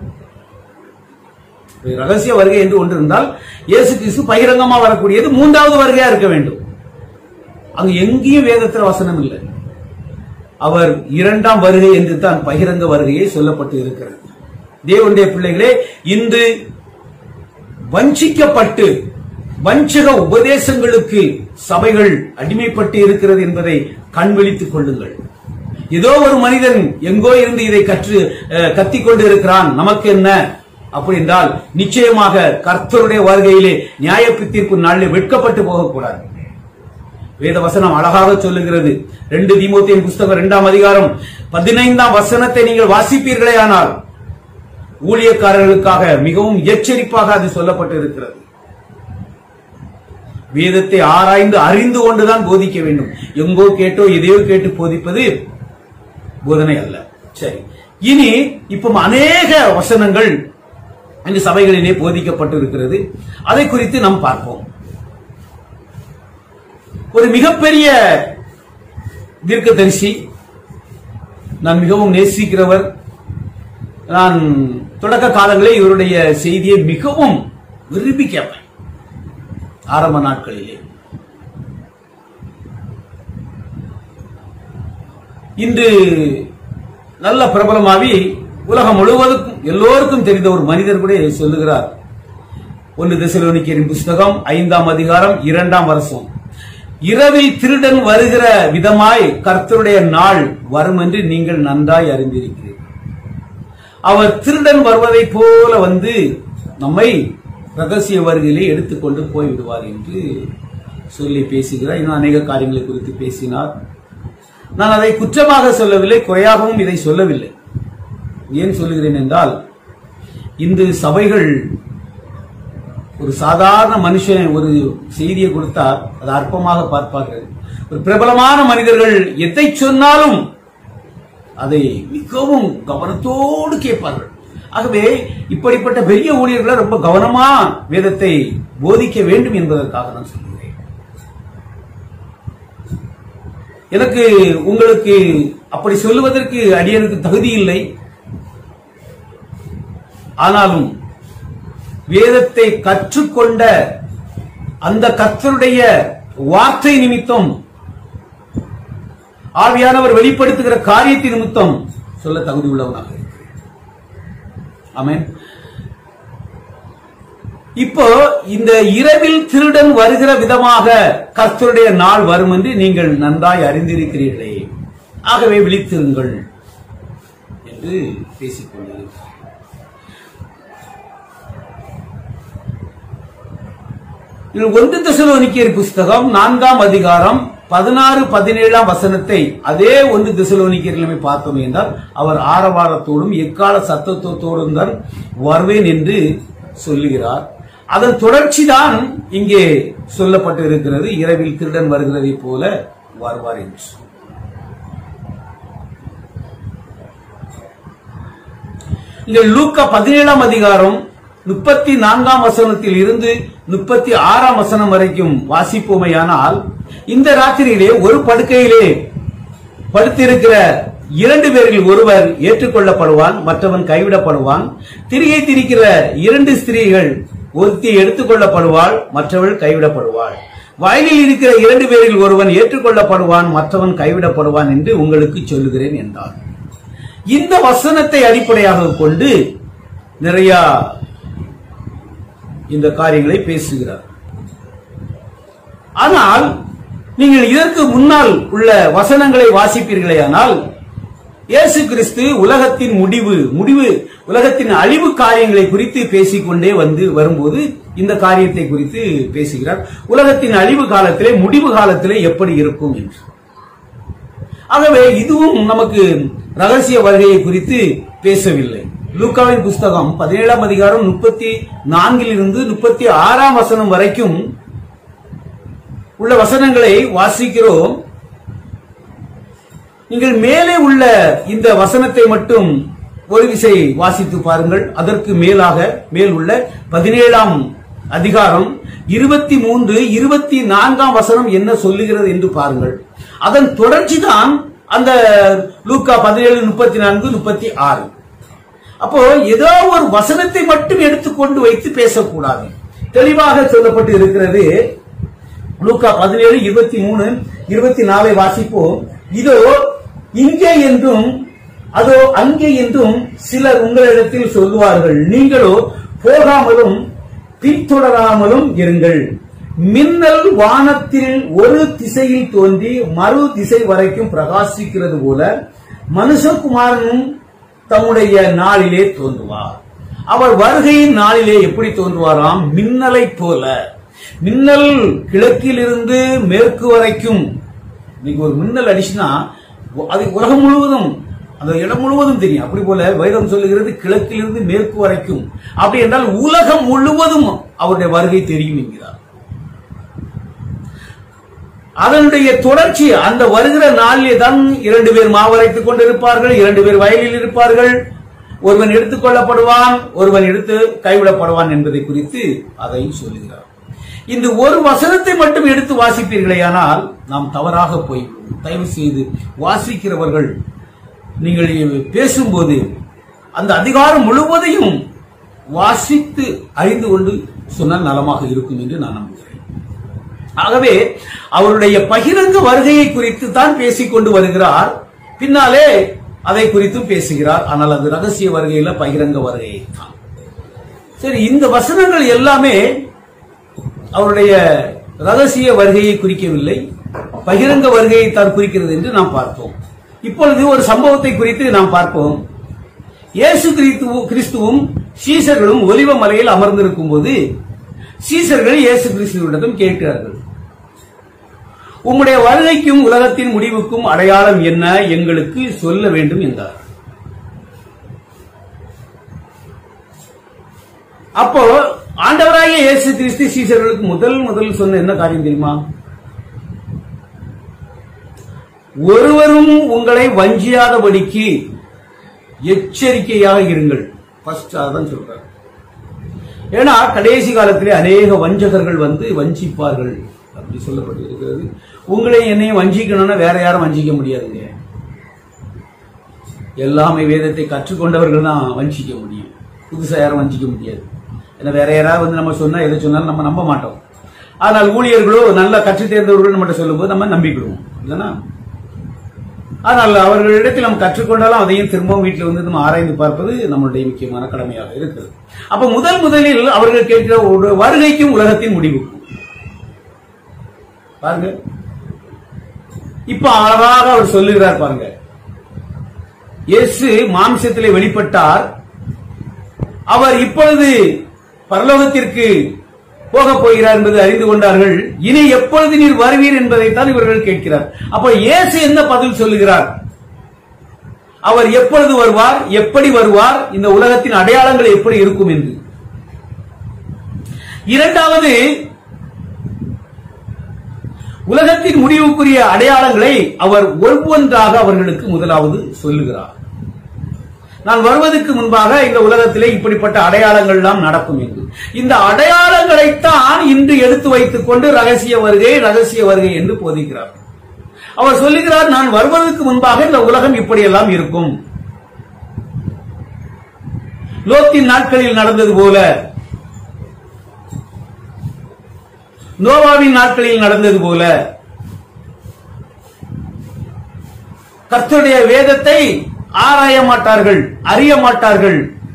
ரகசிய வருகை என்று ஒன்று இருந்தால் இயேசு கிறிஸ்து பகிரங்கமா வரக்கூடியது மூன்றாவது வருகையா இருக்க வேண்டும் அங்கு எங்கேயும் வேதத்தில் வசனம் இல்லை அவர் இரண்டாம் வருகை என்று தான் பகிரங்க வருகையை சொல்லப்பட்டு இருக்கிறது தேவனுடைய பிள்ளைகளே இன்று வஞ்சிக்கப்பட்டு வஞ்சக உபதேசங்களுக்கு சபைகள் அடிமைப்பட்டு இருக்கிறது என்பதை கண்விழித்துக் கொள்ளுங்கள் ஏதோ ஒரு மனிதன் எங்கோ இருந்து இதை கற்று அஹ், கத்திக் இருக்கிறான் நமக்கு என்ன அப்படி என்றால் நிச்சயமாக கர்த்தருடைய வருகையிலே நியாயப்பு தீர்ப்பு நாளில் வெட்கப்பட்டு போகக்கூடாது வேத வசனம் அழகாக சொல்லுகிறது ரெண்டு தீமோத்தேயின் புஸ்தகம் இரண்டாம் அதிகாரம் பதினைந்தாம் வசனத்தை நீங்கள் வாசிப்பீர்களே ஆனால் ஊழியக்காரர்களுக்காக மிகவும் எச்சரிப்பாக அது சொல்லப்பட்டு இருக்கிறது வேதத்தை ஆராய்ந்து அறிந்து கொண்டுதான் போதிக்க வேண்டும் எங்கோ கேட்டோ எதையோ கேட்டு போதிப்பது போதனை அல்ல சரி இனி இப்போ அநேக வசனங்கள் இந்த சபைகளிலே போதிக்கப்பட்டு இருக்கிறது அதை குறித்து நாம் பார்ப்போம் ஒரு மிகப்பெரிய தீர்க்கதரிசி நான் மிகவும் நேசிக்கிறவர் நான் தொடக்க காலங்களில் இவருடைய செய்தியை மிகவும் விரும்பி கேட்பேன் ஆரம்ப நாட்களிலே இன்று நல்ல பிரபலமாவி உலகம் முழுவதுக்கும் எல்லோருக்கும் தெரிந்த ஒரு மனிதர் கூட சொல்லுகிறார் ஒன்று தெசலோனிக்கரின் புஸ்தகம் ஐந்தாம் அதிகாரம் இரண்டாம் வருஷம் இரவில் திருடன் வருகிற விதமாய் கர்த்தருடைய நாள் வரும் என்று நீங்கள் நன்றாய் அறிந்திருக்கிறீர்கள் அவர் திருடன் வருவதைப் போல வந்து நம்மை ரகசிய வருகையிலே எடுத்துக்கொண்டு போய் விடுவார் என்று சொல்லி பேசுகிறார் இன்னும் அநேக காரியங்களை குறித்து பேசினார் நான் அதை குற்றமாக சொல்லவில்லை குறையாகவும் இதை சொல்லவில்லை ஏன் சொல்லுகிறேன் என்றால் இந்து சபைகள் ஒரு சாதாரண மனுஷன் ஒரு செய்தியை கொடுத்தால் அதை அற்பமாக பார்ப்பார்கள் ஒரு பிரபலமான மனிதர்கள் எதை சொன்னாலும் அதை மிகவும் கவனத்தோடு கேட்பார்கள் ஆகவே இப்படிப்பட்ட பெரிய ஊழியர்களை ரொம்ப கவனமா வேதத்தை போதிக்க வேண்டும் என்பதற்காக நான் சொல்கிறேன் எனக்கு உங்களுக்கு அப்படி சொல்லுவதற்கு அடியனுக்கு தகுதி இல்லை ஆனாலும் வேதத்தை கற்றுக்கொண்ட அந்த கர்த்தருடைய வார்த்தை நிமித்தம் ஆவியானவர் வெளிப்படுத்துகிற காரியத்தின் நிமித்தம் சொல்ல தகுதி உள்ளவனாக இருக்கிறேன் ஆமென் இப்போ இந்த இரவில் திருடன் வருகிற விதமாக கர்த்தருடைய நாள் வரும் என்று நீங்கள் நன்றாய் அறிந்திருக்கிறீர்களே ஆகவே விழித்திருங்கள் என்று பேசிக் கொண்டிருக்கிறார் இது ஒன்று தெசலோனிக்கேயர் புஸ்தகம் நான்காம் அதிகாரம் பதினாறு பதினேழாம் வசனத்தை அதே ஒன்று தெசலோனிக்கேயரிலுமே பார்த்தோம் என்றால் அவர் ஆரவாரத்தோடும் எக்கால சத்தத்தோடும் தான் வருவேன் என்று சொல்லுகிறார் அதன் தொடர்ச்சி தான் இங்கே சொல்லப்பட்டு இருக்கிறது இரவில் திருடன் வருகிறதை போல வருவார் என்று இங்கே லூக்கா பதினேழாம் அதிகாரம் முப்பத்தி நான்காம் வசனத்தில் இருந்து முப்பத்தி ஆறாம் வசனம் வரைக்கும் வாசிப்போமையானால் இந்த ராத்திரியிலே ஒரு படுக்கையிலே படுத்திருக்கிற இரண்டு பேரில் ஒருவர் ஏற்றுக்கொள்ளப்படுவான் மற்றவன் கைவிடப்படுவான் திரியை திரிக்கிற இரண்டு ஸ்திரீகள் ஒருத்தி எடுத்துக்கொள்ளப்படுவாள் மற்றவள் கைவிடப்படுவாள் வயலில் இருக்கிற இரண்டு பேரில் ஒருவன் ஏற்றுக்கொள்ளப்படுவான் மற்றவன் கைவிடப்படுவான் என்று உங்களுக்கு சொல்லுகிறேன் என்றார் இந்த வசனத்தை அடிப்படையாக கொண்டு நிறைய இந்த காரியங்களை பேசுகிறார் ஆனால் நீங்கள் இதற்கு முன்னால் உள்ள வசனங்களை வாசிப்பீர்களேயானால் இயேசு கிறிஸ்து உலகத்தின் முடிவு முடிவு உலகத்தின் அழிவு காரியங்களை குறித்து பேசிக்கொண்டே வந்து வரும்போது இந்த காரியத்தை குறித்து பேசுகிறார் உலகத்தின் அழிவு காலத்திலே முடிவு காலத்திலே எப்படி இருக்கும் என்று ஆகவே இதுவும் நமக்கு ரகசிய வருகையை குறித்து பேசவில்லை லூக்காவின் புஸ்தகம் பதினேழாம் அதிகாரம் முப்பத்தி நான்கில் இருந்து முப்பத்தி ஆறாம் வசனம் வரைக்கும் உள்ள வசனங்களை வாசிக்கிறோம் நீங்கள் மேலே உள்ள இந்த வசனத்தை மட்டும் ஒரு விசை வாசித்து பாருங்கள் அதற்கு மேலாக மேல் உள்ள பதினேழாம் அதிகாரம் இருபத்தி மூன்று இருபத்தி நான்காம் வசனம் என்ன சொல்லுகிறது என்று பாருங்கள் அதன் தொடர்ச்சி தான் அந்த லூக்கா பதினேழு முப்பத்தி நான்கு முப்பத்தி ஆறு அப்போ ஏதோ ஒரு வசனத்தை மட்டும் எடுத்துக்கொண்டு வைத்து பேசக்கூடாது தெளிவாக சொல்லப்பட்டு இருக்கிறது லூக்கா பதினேழு இருபத்தி மூணு இருபத்தி நாலை வாசிப்போம் இதோ இங்கே என்றும் அதோ அங்கே என்றும் சிலர் உங்களிடத்தில் சொல்லுவார்கள் நீங்களோ போகாமலும் பின்தொடராமலும் இருங்கள் மின்னல் வானத்தில் ஒரு திசையில் தோன்றி மறு திசை வரைக்கும் பிரகாசிக்கிறது போல மனுஷகுமாரனும் தம்முடைய நாளிலே தோன்றுவார் அவர் வருகையின் நாளிலே எப்படி தோன்றுவாராம் மின்னலை போல மின்னல் கிழக்கிலிருந்து மேற்கு வரைக்கும் இன்னைக்கு ஒரு மின்னல் அடிச்சுனா அது உலகம் முழுவதும் அந்த இடம் முழுவதும் தெரியும் அப்படி போல வேதம் சொல்லுகிறது கிழக்கிலிருந்து மேற்கு வரைக்கும் அப்படி என்றால் உலகம் முழுவதும் அவருடைய வருகை தெரியும் என்கிறார் அதனுடைய தொடர்ச்சி அந்த வருகிற நாளிலே தான் இரண்டு பேர் மாவரைத்துக் கொண்டிருப்பார்கள் இரண்டு பேர் வயலில் இருப்பார்கள் ஒருவன் எடுத்துக் கொள்ளப்படுவான் ஒருவன் எடுத்து கைவிடப்படுவான் என்பதை குறித்து அதை சொல்லுகிறார் இந்த ஒரு வசனத்தை மட்டும் எடுத்து வாசிப்பீர்களேயானால் நாம் தவறாக போய்விடும் தயவு செய்து வாசிக்கிறவர்கள் நீங்கள் பேசும்போது அந்த அதிகாரம் முழுவதையும் வாசித்து அறிந்து கொண்டு சொன்னால் நலமாக இருக்கும் என்று நான் நம்புகிறேன் ஆகவே அவருடைய பகிரங்க வருகையை குறித்து தான் பேசிக் கொண்டு வருகிறார் பின்னாலே அதை குறித்தும் பேசுகிறார் ஆனால் அது ரகசிய வருகையில பகிரங்க வருகையை தான் சரி இந்த வசனங்கள் எல்லாமே அவருடைய ரகசிய வருகையை குறிக்கவில்லை பகிரங்க வருகையை தான் குறிக்கிறது என்று நாம் பார்த்தோம் இப்பொழுது ஒரு சம்பவத்தை குறித்து நாம் பார்ப்போம் இயேசு கிறிஸ்துவும் கிறிஸ்துவும் சீசர்களும் ஒலிவ மலையில் அமர்ந்திருக்கும் போது சீசர்கள் இயேசு கிறிஸ்துவிடம் கேட்கிறார்கள் உம்முடைய வருகைக்கும் உலகத்தின் முடிவுக்கும் அடையாளம் என்ன எங்களுக்கு சொல்ல வேண்டும் என்றார் அப்போ ஆண்டவராகிய இயேசு கிறிஸ்து சீசர்களுக்கு முதல் முதல் சொன்ன என்ன காரியம் தெரியுமா ஒருவரும் உங்களை வஞ்சியாதபடிக்கு எச்சரிக்கையாக இருங்கள் ஃபர்ஸ்ட் அதான் சொல்றாரு ஏன்னா கடைசி காலத்திலே அநேக வஞ்சகர்கள் வந்து வஞ்சிப்பார்கள் அப்படி சொல்லப்பட்டு இருக்கிறது உங்களை என்னையும் வஞ்சிக்கணும்னா வேற யாரும் வஞ்சிக்க முடியாதுங்க எல்லாமே வேதத்தை கற்றுக்கொண்டவர்கள் தான் வஞ்சிக்க முடியும் புதுசா யாரும் வஞ்சிக்க முடியாது ஏன்னா வேற யாராவது வந்து நம்ம சொன்னா எதை சொன்னாலும் நம்ம நம்ப மாட்டோம் ஆனால் ஊழியர்களோ நல்லா கற்றுத் தேர்ந்தவர்கள் நம்மகிட்ட சொல்லும்போது நம்ம நம்பிக்கிடுவோம் இல்லைன்னா ஆனால் அவர்களிடத்தில் நாம் கற்றுக்கொண்டாலும் அதையும் திரும்பவும் வீட்டில் வந்து நம்ம ஆராய்ந்து பார்ப்பது நம்மளுடைய முக்கியமான கடமையாக இருக்கிறது அப்ப முதல் முதலில் அவர்கள் கேட்கிற ஒரு வருகைக்கும் உலகத்தின் முடிவுக்கும் பாருங்க இப்ப அழகாக அவர் சொல்லுகிறார் பாருங்க இயேசு மாம்சத்திலே வெளிப்பட்டார் அவர் இப்பொழுது பரலோகத்திற்கு போக போகிறார் என்பதை அறிந்து கொண்டார்கள் இனி எப்பொழுது நீர் வருவீர் என்பதைத்தான் இவர்கள் கேட்கிறார் அப்ப இயேசு என்ன பதில் சொல்லுகிறார் அவர் எப்பொழுது வருவார் எப்படி வருவார் இந்த உலகத்தின் அடையாளங்கள் எப்படி இருக்கும் என்று இரண்டாவது உலகத்தின் முடிவுக்குரிய அடையாளங்களை அவர் ஒவ்வொன்றாக அவர்களுக்கு முதலாவது சொல்லுகிறார் நான் வருவதற்கு முன்பாக இந்த உலகத்திலே இப்படிப்பட்ட அடையாளங்கள் எல்லாம் நடக்கும் என்று இந்த அடையாளங்களைத்தான் இன்று எடுத்து வைத்துக் கொண்டு ரகசிய வருகை ரகசிய வருகை என்று போதிக்கிறார் அவர் சொல்லுகிறார் நான் வருவதற்கு முன்பாக இந்த உலகம் இப்படியெல்லாம் இருக்கும் லோத்தின் நாட்களில் நடந்தது போல நோவாவின் நாட்களில் நடந்தது போல கர்த்தருடைய வேதத்தை ஆராய மாட்டார்கள் அறிய மாட்டார்கள்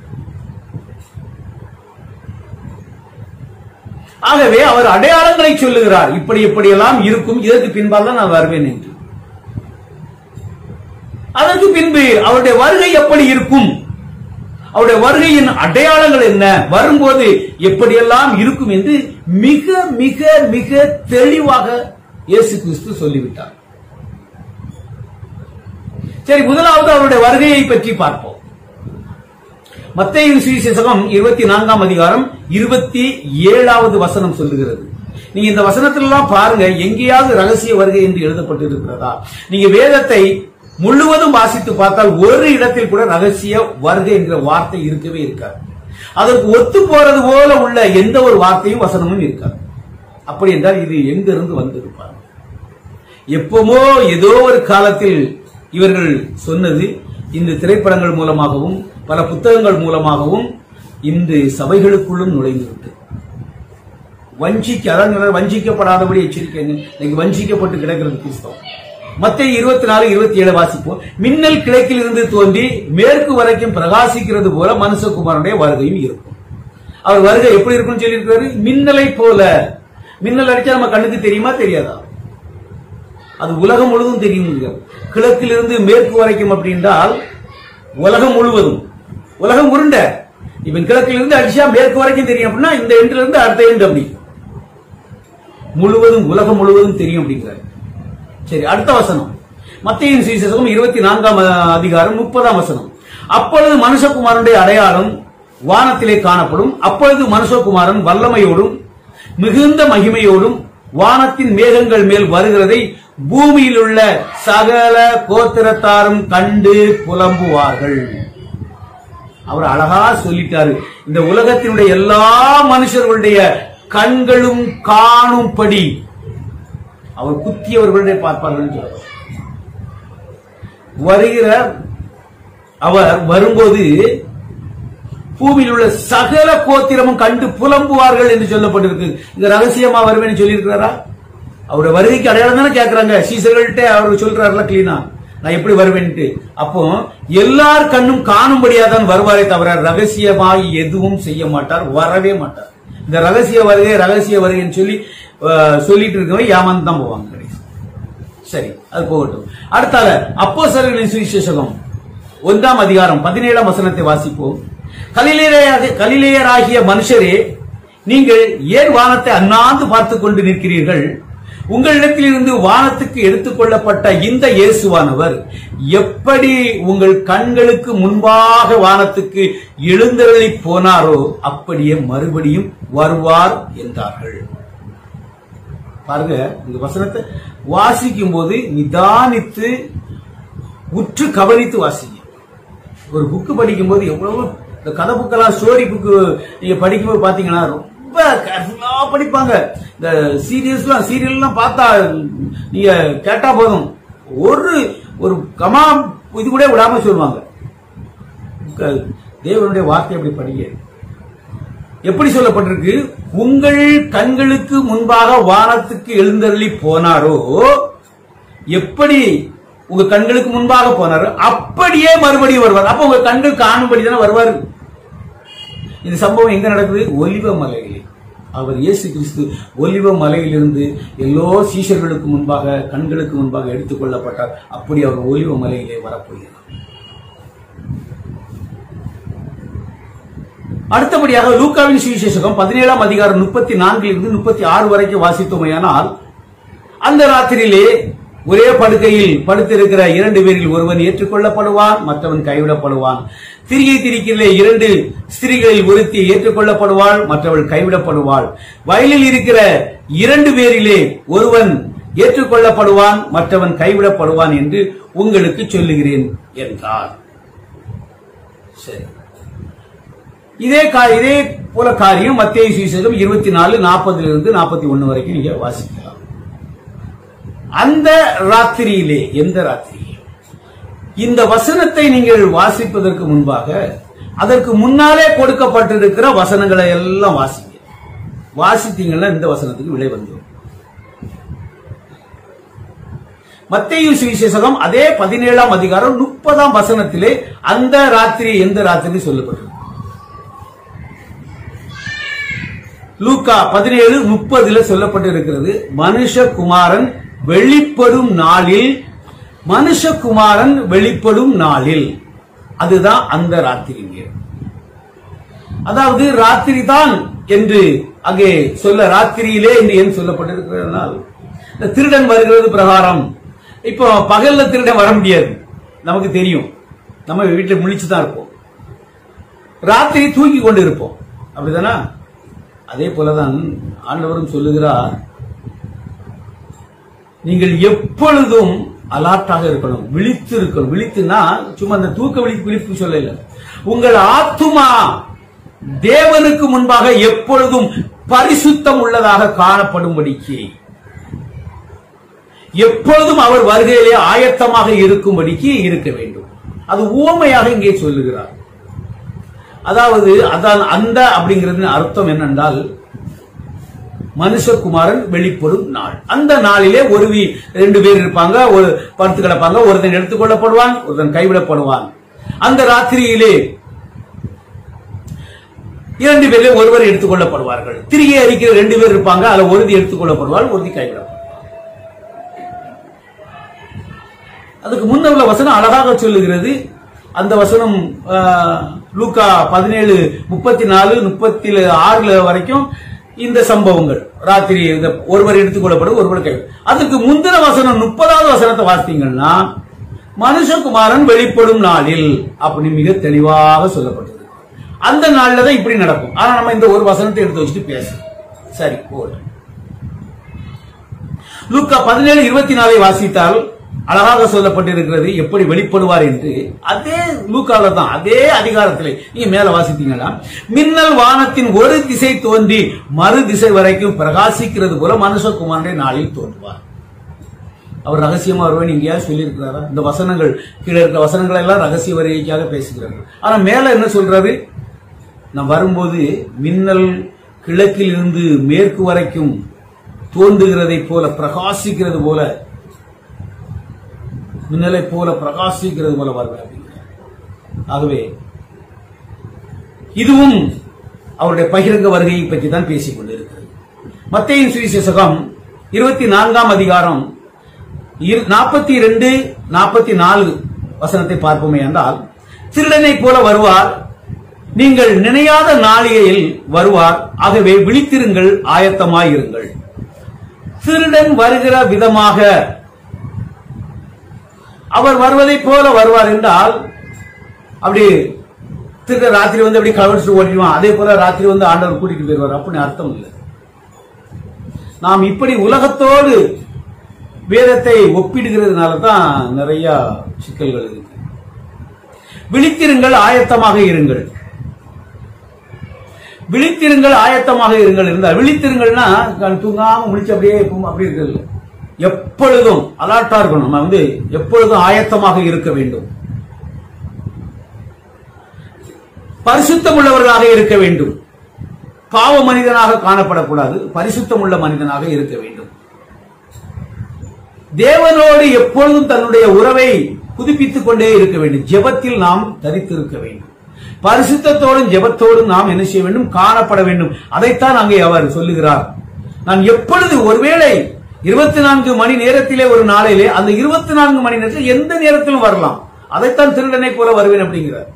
ஆகவே அவர் அடையாளங்களை சொல்லுகிறார் இப்படி இப்படியெல்லாம் இருக்கும் இதற்கு பின்பால் தான் நான் வருவேன் என்று அதற்கு பின்பு அவருடைய வருகை எப்படி இருக்கும் அவருடைய வருகையின் அடையாளங்கள் என்ன வரும்போது எப்படியெல்லாம் இருக்கும் என்று மிக மிக மிக தெளிவாக இயேசு கிறிஸ்து சொல்லிவிட்டார் சரி முதலாவது அவருடைய வருகையை பற்றி பார்ப்போம் மத்தேயின் சுவிசேஷகம் இருபத்தி நான்காம் அதிகாரம் இருபத்தி ஏழாவது வசனம் சொல்லுகிறது நீங்க இந்த வசனத்திலெல்லாம் பாருங்க எங்கேயாவது ரகசிய வருகை என்று எழுதப்பட்டு இருக்கிறதா நீங்க வேதத்தை முழுவதும் வாசித்து பார்த்தால் ஒரு இடத்தில் கூட ரகசிய வருகை என்கிற வார்த்தை இருக்கவே இருக்காது அதற்கு ஒத்து போறது போல உள்ள எந்த ஒரு வார்த்தையும் வசனமும் இருக்காது அப்படி என்றால் இது எங்கிருந்து வந்திருப்பார் எப்பமோ ஏதோ ஒரு காலத்தில் இவர்கள் சொன்னது இந்த திரைப்படங்கள் மூலமாகவும் பல புத்தகங்கள் மூலமாகவும் இன்று சபைகளுக்குள்ளும் நுழைந்து விட்டது வஞ்சிக்க அதான் சொல்றாரு, வஞ்சிக்கப்படாதபடி எச்சரிக்கைங்க இன்னைக்கு வஞ்சிக்கப்பட்டு கிடக்கிறது கிறிஸ்தவம் மத்திய இருபத்தி நாலு இருபத்தி ஏழு வாசிப்போம் மின்னல் கிழக்கில் இருந்து தோன்றி மேற்கு வரைக்கும் பிரகாசிக்கிறது போல மனுஷகுமாரனுடைய வருகையும் இருக்கும் அவர் வருகை எப்படி இருக்கும்னு சொல்லியிருக்கிறாரு மின்னலை போல மின்னல் அடிச்சா நம்ம கண்ணுக்கு தெரியுமா தெரியாதா அது உலகம் முழுவதும் தெரியும் கிழக்கிலிருந்து மேற்கு வரைக்கும் அப்படின்றால் உலகம் முழுவதும் உலகம் உருண்டை இவன் கிழக்கிலிருந்து அடிச்சா மேற்கு வரைக்கும் தெரியும் அப்படின்னா இந்த எண்டுல இருந்து அடுத்த எண்டு அப்படி முழுவதும் உலகம் முழுவதும் தெரியும் அப்படிங்கிறார் சரி அடுத்த வசனம் மத்தியின் சுவிசேஷம் இருபத்தி நான்காம் அதிகாரம் முப்பதாம் வசனம் அப்பொழுது மனுஷகுமாரனுடைய அடையாளம் வானத்திலே காணப்படும் அப்பொழுது மனுஷகுமாரன் வல்லமையோடும் மிகுந்த மகிமையோடும் வானத்தின் மேகங்கள் மேல் வருகிறதை பூமியில் உள்ள சகல கோத்திரத்தாரும் கண்டு புலம்புவார்கள் அவர் அழகா சொல்லிட்டாரு இந்த உலகத்தினுடைய எல்லா மனுஷர்களுடைய கண்களும் காணும்படி அவர் குத்தியவர்களுடைய பார்ப்பார்கள் சொல்றார் வருகிற அவர் வரும்போது பூமியில் உள்ள சகல கோத்திரமும் கண்டு புலம்புவார்கள் என்று சொல்லப்பட்டிருக்கு இந்த ரகசியமா வருவேன்னு சொல்லியிருக்கிறாரா அவருடைய வருகைக்கு அடையாளம் தானே கேட்கிறாங்க சீசர்கள்ட்ட அவர் சொல்றாருல கிளீனா நான் எப்படி வருவேன்ட்டு அப்போ எல்லார் கண்ணும் காணும்படியா தான் வருவாரே தவிர ரகசியமாய் எதுவும் செய்ய மாட்டார் வரவே மாட்டார் இந்த ரகசிய வருகை ரகசிய வருகைன்னு சொல்லி அஹ், சொல்லிட்டு இருக்கவங்க ஏமாந்து தான் போவாங்க கடைசி சரி அது போகட்டும் அடுத்தால அப்போஸ்தலர்களின் சுவிசேஷகம் ஒன்றாம் அதிகாரம் பதினேழாம் வசனத்தை வாசிப்போம் கலிலேயராகிய கலிலேயராகிய மனுஷரே நீங்கள் ஏன் வானத்தை அண்ணாந்து பார்த்துக் கொண்டு நிற்கிறீர்கள் உங்களிடத்திலிருந்து வானத்துக்கு எடுத்துக்கொள்ளப்பட்ட இந்த இயேசுவானவர் எப்படி உங்கள் கண்களுக்கு முன்பாக வானத்துக்கு எழுந்தருளி போனாரோ அப்படியே மறுபடியும் வருவார் என்றார்கள் பாருங்க இந்த வசனத்தை வாசிக்கும் போது நிதானித்து உற்று கவனித்து வாசிங்க ஒரு புக்கு படிக்கும்போது எவ்வளவு இந்த கதை புக்கெல்லாம் ஸ்டோரி புக்கு நீங்க படிக்கும்போது பாத்தீங்கன்னா ரொம்ப கேர்ஃபுல்லா படிப்பாங்க இந்த சீரியஸ்லாம் சீரியல்லாம் பார்த்தா நீங்க கேட்டா போதும் ஒரு ஒரு கமா இது கூட விடாம சொல்லுவாங்க க- தேவனுடைய வார்த்தை அப்படி படிங்க எப்படி சொல்லப்பட்டிருக்கு உங்கள் கண்களுக்கு முன்பாக வானத்துக்கு எழுந்தருளி போனாரோ எப்படி உங்க கண்களுக்கு முன்பாக போனாரோ அப்படியே மறுபடியும் வருவார் அப்ப உங்க கண்கள் காணும்படி தானே வருவார் இந்த சம்பவம் எங்க நடக்குது ஒலிவ மலையிலே அவர் இயேசு கிறிஸ்து ஒலிவ மலையிலிருந்து எல்லோ சீஷர்களுக்கு முன்பாக கண்களுக்கு முன்பாக எடுத்துக் கொள்ளப்பட்டார் அப்படி அவர் ஒலிவ மலையிலே வரப்போகிறார் அடுத்தபடியாக லூக்காவின் சுவிசேஷகம் பதினேழாம் அதிகாரம் முப்பத்தி நான்கிலிருந்து முப்பத்தி ஆறு வரைக்கும் வாசித்தோமையானால் அந்த ராத்திரியிலே ஒரே படுக்கையில் படுத்திருக்கிற இரண்டு பேரில் ஒருவன் ஏற்றுக்கொள்ளப்படுவான் மற்றவன் கைவிடப்படுவான் திரிகை திரிக்கிறே இரண்டு ஸ்திரீகளில் ஒருத்தி ஏற்றுக்கொள்ளப்படுவாள் மற்றவள் கைவிடப்படுவாள் வயலில் இருக்கிற இரண்டு பேரிலே ஒருவன் ஏற்றுக்கொள்ளப்படுவான் மற்றவன் கைவிடப்படுவான் என்று உங்களுக்கு சொல்லுகிறேன் என்றார் சரி இதே கா- இதே போல காரியம் மத்திய சுவிசேஷம் இருபத்தி நாலு நாற்பதுல இருந்து நாற்பத்தி ஒன்னு வரைக்கும் நீங்க வாசிக்கலாம் அந்த ராத்திரியிலே எந்த ராத்திரியிலே இந்த வசனத்தை நீங்கள் வாசிப்பதற்கு முன்பாக அதற்கு முன்னாலே கொடுக்கப்பட்டிருக்கிற வசனங்களை எல்லாம் வாசிங்க வாசித்தீங்கன்னா இந்த வசனத்துக்கு விடை வந்துடும் மத்தேயு சுவிசேஷகம் அதே பதினேழாம் அதிகாரம் முப்பதாம் வசனத்திலே அந்த ராத்திரி எந்த ராத்திரி சொல்லப்பட்டிருக்கு லூக்கா பதினேழு முப்பதுல சொல்லப்பட்டிருக்கிறது மனுஷகுமாரன் வெளிப்படும் நாளில் மனுஷகுமாரன் வெளிப்படும் நாளில் அதுதான் அந்த ராத்திரிங்க அதாவது ராத்திரி தான் என்று அங்கே சொல்ல ராத்திரியிலே என்று ஏன் சொல்லப்பட்டிருக்கிறதுனால் இந்த திருடன் வருகிறது பிரகாரம் இப்போ பகல்ல திருடன் வர முடியாது நமக்கு தெரியும் நம்ம வீட்டில் முழிச்சு தான் இருப்போம் ராத்திரி தூங்கி கொண்டு இருப்போம் அப்படிதானா அதே போலதான் ஆண்டவரும் சொல்லுகிறார் நீங்கள் எப்பொழுதும் அலர்ட்டாக இருக்கணும் விழித்து இருக்கணும் விழித்துனா சும்மா அந்த தூக்க விழிப்பு விழிப்பு சொல்லல உங்கள் ஆத்துமா தேவனுக்கு முன்பாக எப்பொழுதும் பரிசுத்தம் உள்ளதாக காணப்படும்படிக்கு எப்பொழுதும் அவர் வருகையிலே ஆயத்தமாக இருக்கும்படிக்கு இருக்க வேண்டும் அது ஊமையாக இங்கே சொல்லுகிறார் அதாவது அதான் அந்த அப்படிங்கிறது அர்த்தம் என்னென்றால் மனுஷகுமாரன் வெளிப்படும் நாள் அந்த நாளிலே ஒரு வி- ரெண்டு பேர் இருப்பாங்க ஒரு படுத்து கிடப்பாங்க ஒருத்தன் எடுத்துக்கொள்ளப்படுவான் ஒருத்தன் கைவிடப்படுவான் அந்த ராத்திரியிலே இரண்டு பேரிலே ஒருவர் எடுத்துக்கொள்ளப்படுவார்கள் திரிகை அரிக்கிற ரெண்டு பேர் இருப்பாங்க அதுல ஒருதி எடுத்துக்கொள்ளப்படுவாள் ஒருதி கைவிடப்படுவாள் அதுக்கு முன்ன உள்ள வசனம் அழகாக சொல்லுகிறது அந்த வசனம் ஆ, லூக்கா பதினேழு முப்பத்தி நாலு முப்பத்தி ஆறுல வரைக்கும் இந்த சம்பவங்கள் ராத்திரி இந்த ஒருவர் எடுத்துக்கொள்ளப்படும் ஒருவர் கை அதுக்கு முந்தின வசனம் முப்பதாவது வசனத்தை வாசித்தீங்கன்னா மனுஷகுமாரன் வெளிப்படும் நாளில் அப்படி மிக தெளிவாக சொல்லப்பட்டது அந்த நாள்ல தான் இப்படி நடக்கும் ஆனா நம்ம இந்த ஒரு வசனத்தை எடுத்து வச்சுட்டு பேசணும் சரி போதும் லூக்கா பதினேழு இருபத்தி நாலை வாசித்தால் அழகாக சொல்லப்பட்டிருக்கிறது எப்படி வெளிப்படுவார் என்று அதே லூக்கால தான் அதே அதிகாரத்திலே நீங்க மேல வாசித்தீங்கன்னா மின்னல் வானத்தின் ஒரு திசை தோன்றி மறு திசை வரைக்கும் பிரகாசிக்கிறது போல மனுஷகுமாரனுடைய நாளில் தோன்றுவார் அவர் ரகசியமா வருவேன் எங்கேயாவது சொல்லியிருக்கிறாரா இந்த வசனங்கள் கீழே இருக்கிற வசனங்கள் எல்லாம் ரகசிய வருகைக்காக பேசுகிறார்கள் ஆனா மேல என்ன சொல்றாரு நான் வரும்போது மின்னல் கிழக்கில் இருந்து மேற்கு வரைக்கும் தோன்றுகிறதை போல பிரகாசிக்கிறது போல மின்னலை போல பிரகாசிக்கிறது போல வருவேன் அப்படிங்கிறார் ஆகவே இதுவும் அவருடைய பகிரங்க வருகையை பற்றி தான் பேசிக் கொண்டிருக்கிறது மத்தியின் சுவிசேஷகம் இருபத்தி நான்காம் அதிகாரம் நாற்பத்தி இரண்டு நாற்பத்தி நாலு வசனத்தை பார்ப்போமே என்றால் திருடனைப் போல வருவார் நீங்கள் நினையாத நாளிகையில் வருவார் ஆகவே விழித்திருங்கள் ஆயத்தமாயிருங்கள் திருடன் வருகிற விதமாக அவர் வருவதைப் போல வருவார் என்றால் அப்படி திருட ராத்திரி வந்து அப்படி கலவரிச்சு ஓட்டிடுவான் அதே போல ராத்திரி வந்து ஆண்டவர் கூட்டிட்டு போயிடுவார் அப்படின்னு அர்த்தம் இல்லை நாம் இப்படி உலகத்தோடு வேதத்தை ஒப்பிடுகிறதுனால தான் நிறைய சிக்கல்கள் இருக்கு விழித்திருங்கள் ஆயத்தமாக இருங்கள் விழித்திருங்கள் ஆயத்தமாக இருங்கள் இருந்தால் விழித்திருங்கள்னா கண் தூங்காம முடிச்சு அப்படியே இருக்கும் அப்படி இருக்கிறது எப்பொழுதும் அலர்ட்டா இருக்கணும் நம்ம வந்து எப்பொழுதும் ஆயத்தமாக இருக்க வேண்டும் பரிசுத்தம் உள்ளவர்களாக இருக்க வேண்டும் பாவ மனிதனாக காணப்படக்கூடாது பரிசுத்தம் உள்ள மனிதனாக இருக்க வேண்டும் தேவனோடு எப்பொழுதும் தன்னுடைய உறவை புதுப்பித்துக் கொண்டே இருக்க வேண்டும் ஜெபத்தில் நாம் தரித்திருக்க வேண்டும் பரிசுத்தத்தோடும் ஜெபத்தோடும் நாம் என்ன செய்ய வேண்டும் காணப்பட வேண்டும் அதைத்தான் அங்கே அவர் சொல்லுகிறார் நான் எப்பொழுது ஒருவேளை இருபத்தி நான்கு மணி நேரத்திலே ஒரு நாளிலே அந்த இருபத்தி நான்கு மணி நேரத்தில் எந்த நேரத்திலும் வரலாம் அதைத்தான் திருடனை போல வருவேன் அப்படிங்கிறார்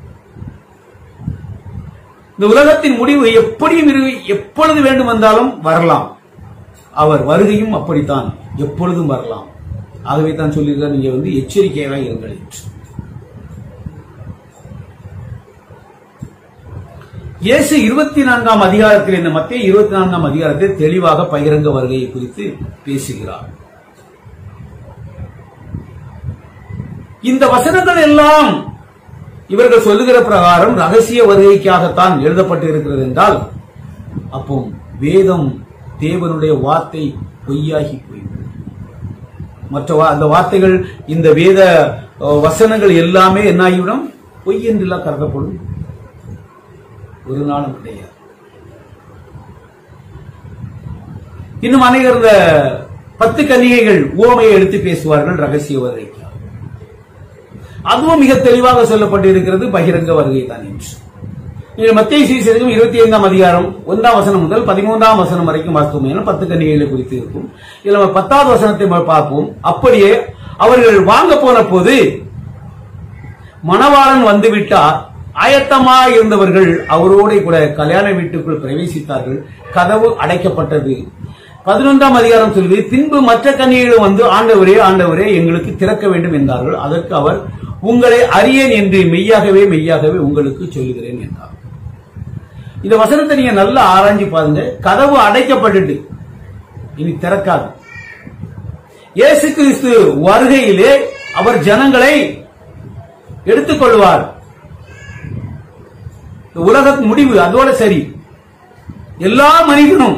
இந்த உலகத்தின் முடிவு எப்படியும் இரு- எப்பொழுது வேண்டும் வந்தாலும் வரலாம் அவர் வருகையும் அப்படித்தான் எப்பொழுதும் வரலாம் ஆகவே தான் சொல்லியிருக்கார் நீங்க வந்து எச்சரிக்கையாக இருங்கள் என்று. இயேசு இருபத்தி நான்காம் அதிகாரத்தில் இந்த மத்திய இருபத்தி நான்காம் அதிகாரத்தில் தெளிவாக பகிரங்க வருகையை குறித்து பேசுகிறார் இந்த வசனங்கள் எல்லாம் இவர்கள் சொல்லுகிற பிரகாரம் ரகசிய வருகைக்காகத்தான் எழுதப்பட்டு இருக்கிறது என்றால் அப்போ வேதம் தேவனுடைய வார்த்தை பொய்யாகி போய்விடும் மற்ற வா- அந்த வார்த்தைகள் இந்த வேத அஹ், வசனங்கள் எல்லாமே என்ன ஆகிவிடும் பொய் என்றெல்லாம் கருதப்படும் ஒரு நாளும் கிடையாது இன்னும் அநேகர் இந்த பத்து கன்னிகைகள் ஓமையை எடுத்து பேசுவார்கள் ரகசிய வருகைக்காக அதுவும் மிக தெளிவாக சொல்லப்பட்டிருக்கிறது பகிரங்க வருகை தான் என்று நீங்கள் மத்திய சீசனுக்கும் இருபத்தி ஐந்தாம் அதிகாரம் ஒன்றாம் வசனம் முதல் பதிமூன்றாம் வசனம் வரைக்கும் வாசித்தோம் என பத்து கன்னிகைகளை குறித்து இருக்கும் இதில் நம்ம பத்தாவது வசனத்தை நம்ம பார்ப்போம் அப்படியே அவர்கள் வாங்க போன போது மணவாளன் வந்து விட்டார் ஆயத்தமாக இருந்தவர்கள் அவரோட கூட கல்யாண வீட்டுக்குள் பிரவேசித்தார்கள் கதவு அடைக்கப்பட்டது பதினொன்றாம் அதிகாரம் சொல்வது பின்பு மற்ற கன்னிகைகள் வந்து ஆண்டவரே ஆண்டவரே எங்களுக்கு திறக்க வேண்டும் என்றார்கள் அதற்கு அவர் உங்களை அறியேன் என்று மெய்யாகவே மெய்யாகவே உங்களுக்கு சொல்லுகிறேன் என்றார் இந்த வசனத்தை நீங்க நல்லா ஆராய்ஞ்சு பாருங்க கதவு அடைக்கப்பட்டுட்டு இனி திறக்காது இயேசு கிறிஸ்து வருகையிலே அவர் ஜனங்களை எடுத்துக்கொள்வார் இந்த உலக முடிவு அதோட சரி எல்லா மனிதனும்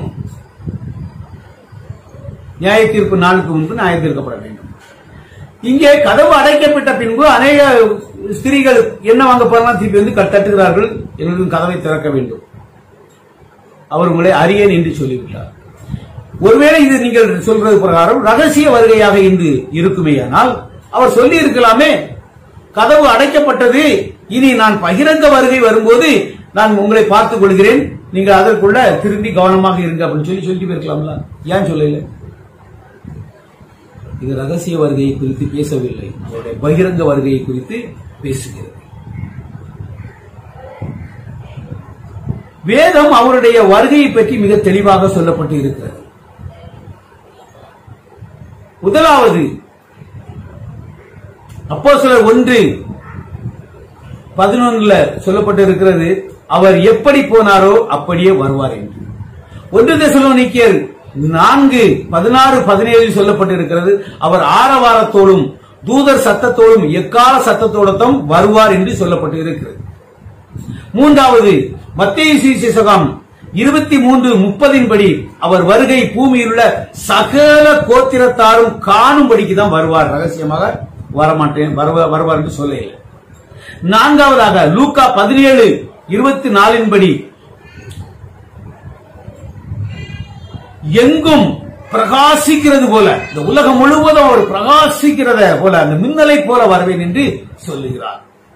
நியாய தீர்ப்பு நாளுக்கு முன்பு நியாய தீர்க்கப்பட வேண்டும் இங்கே கதவு அடைக்கப்பட்ட பின்பு அநேக ஸ்திரீகள் என்ன வாங்க போறலாம் திருப்பி வந்து க- தட்டுகிறார்கள் எங்களுக்கு கதவை திறக்க வேண்டும் அவர் உங்களை அறியேன் என்று சொல்லிவிட்டார் ஒருவேளை இது நீங்கள் சொல்றது பிரகாரம் ரகசிய வருகையாக இன்று இருக்குமேயானால் அவர் சொல்லி இருக்கலாமே கதவு அடைக்கப்பட்டது இனி நான் பகிரங்க வருகை வரும்போது நான் உங்களை பார்த்துக் கொள்கிறேன் நீங்கள் அதற்குள்ள திரும்பி கவனமாக இருங்க அப்படின்னு சொல்லி சொல்லிட்டு போயிருக்கலாம்ல ஏன் சொல்லல இது ரகசிய வருகையை குறித்து பேசவில்லை அவருடைய பகிரங்க வருகையை குறித்து பேசுகிறது வேதம் அவருடைய வருகையை பற்றி மிக தெளிவாக சொல்லப்பட்டு இருக்கிறது முதலாவது அப்போ சிலர் ஒன்று பதினொன்றுல சொல்லப்பட்டு இருக்கிறது அவர் எப்படி போனாரோ அப்படியே வருவார் என்று ஒன்று தெசலோனிக்கேயர் நான்கு பதினாறு பதினேழில் சொல்லப்பட்டிருக்கிறது அவர் ஆரவாரத்தோடும் தூதர் சத்தத்தோடும் எக்கால சத்தத்தோடத்தும் வருவார் என்று சொல்லப்பட்டு இருக்கிறது மூன்றாவது மத்திய சுவிசேஷகம் இருபத்தி மூன்று முப்பதின்படி அவர் வருகை பூமியில் உள்ள சகல கோத்திரத்தாரும் காணும்படிக்கு தான் வருவார் ரகசியமாக வரமாட்டேன் வருவ- வருவார் என்று சொல்லல நான்காவதாக லூக்கா பதினேழு இருபத்தி நாலின்படி எங்கும் பிரகாசிக்கிறது போல இந்த உலகம் முழுவதும் அவர் பிரகாசிக்கிறத போல அந்த மின்னலை போல வருவேன் என்று சொல்லுகிறார்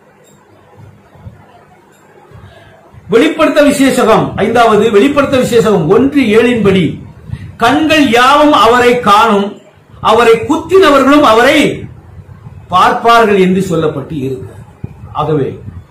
வெளிப்படுத்த விசேஷகம் ஐந்தாவது வெளிப்படுத்த விசேஷகம் ஒன்று ஏழின்படி கண்கள் யாவும் அவரை காணும் அவரை குத்தினவர்களும் அவரை பார்ப்பார்கள் என்று சொல்லப்பட்டு இருக்கிறது ஆகவே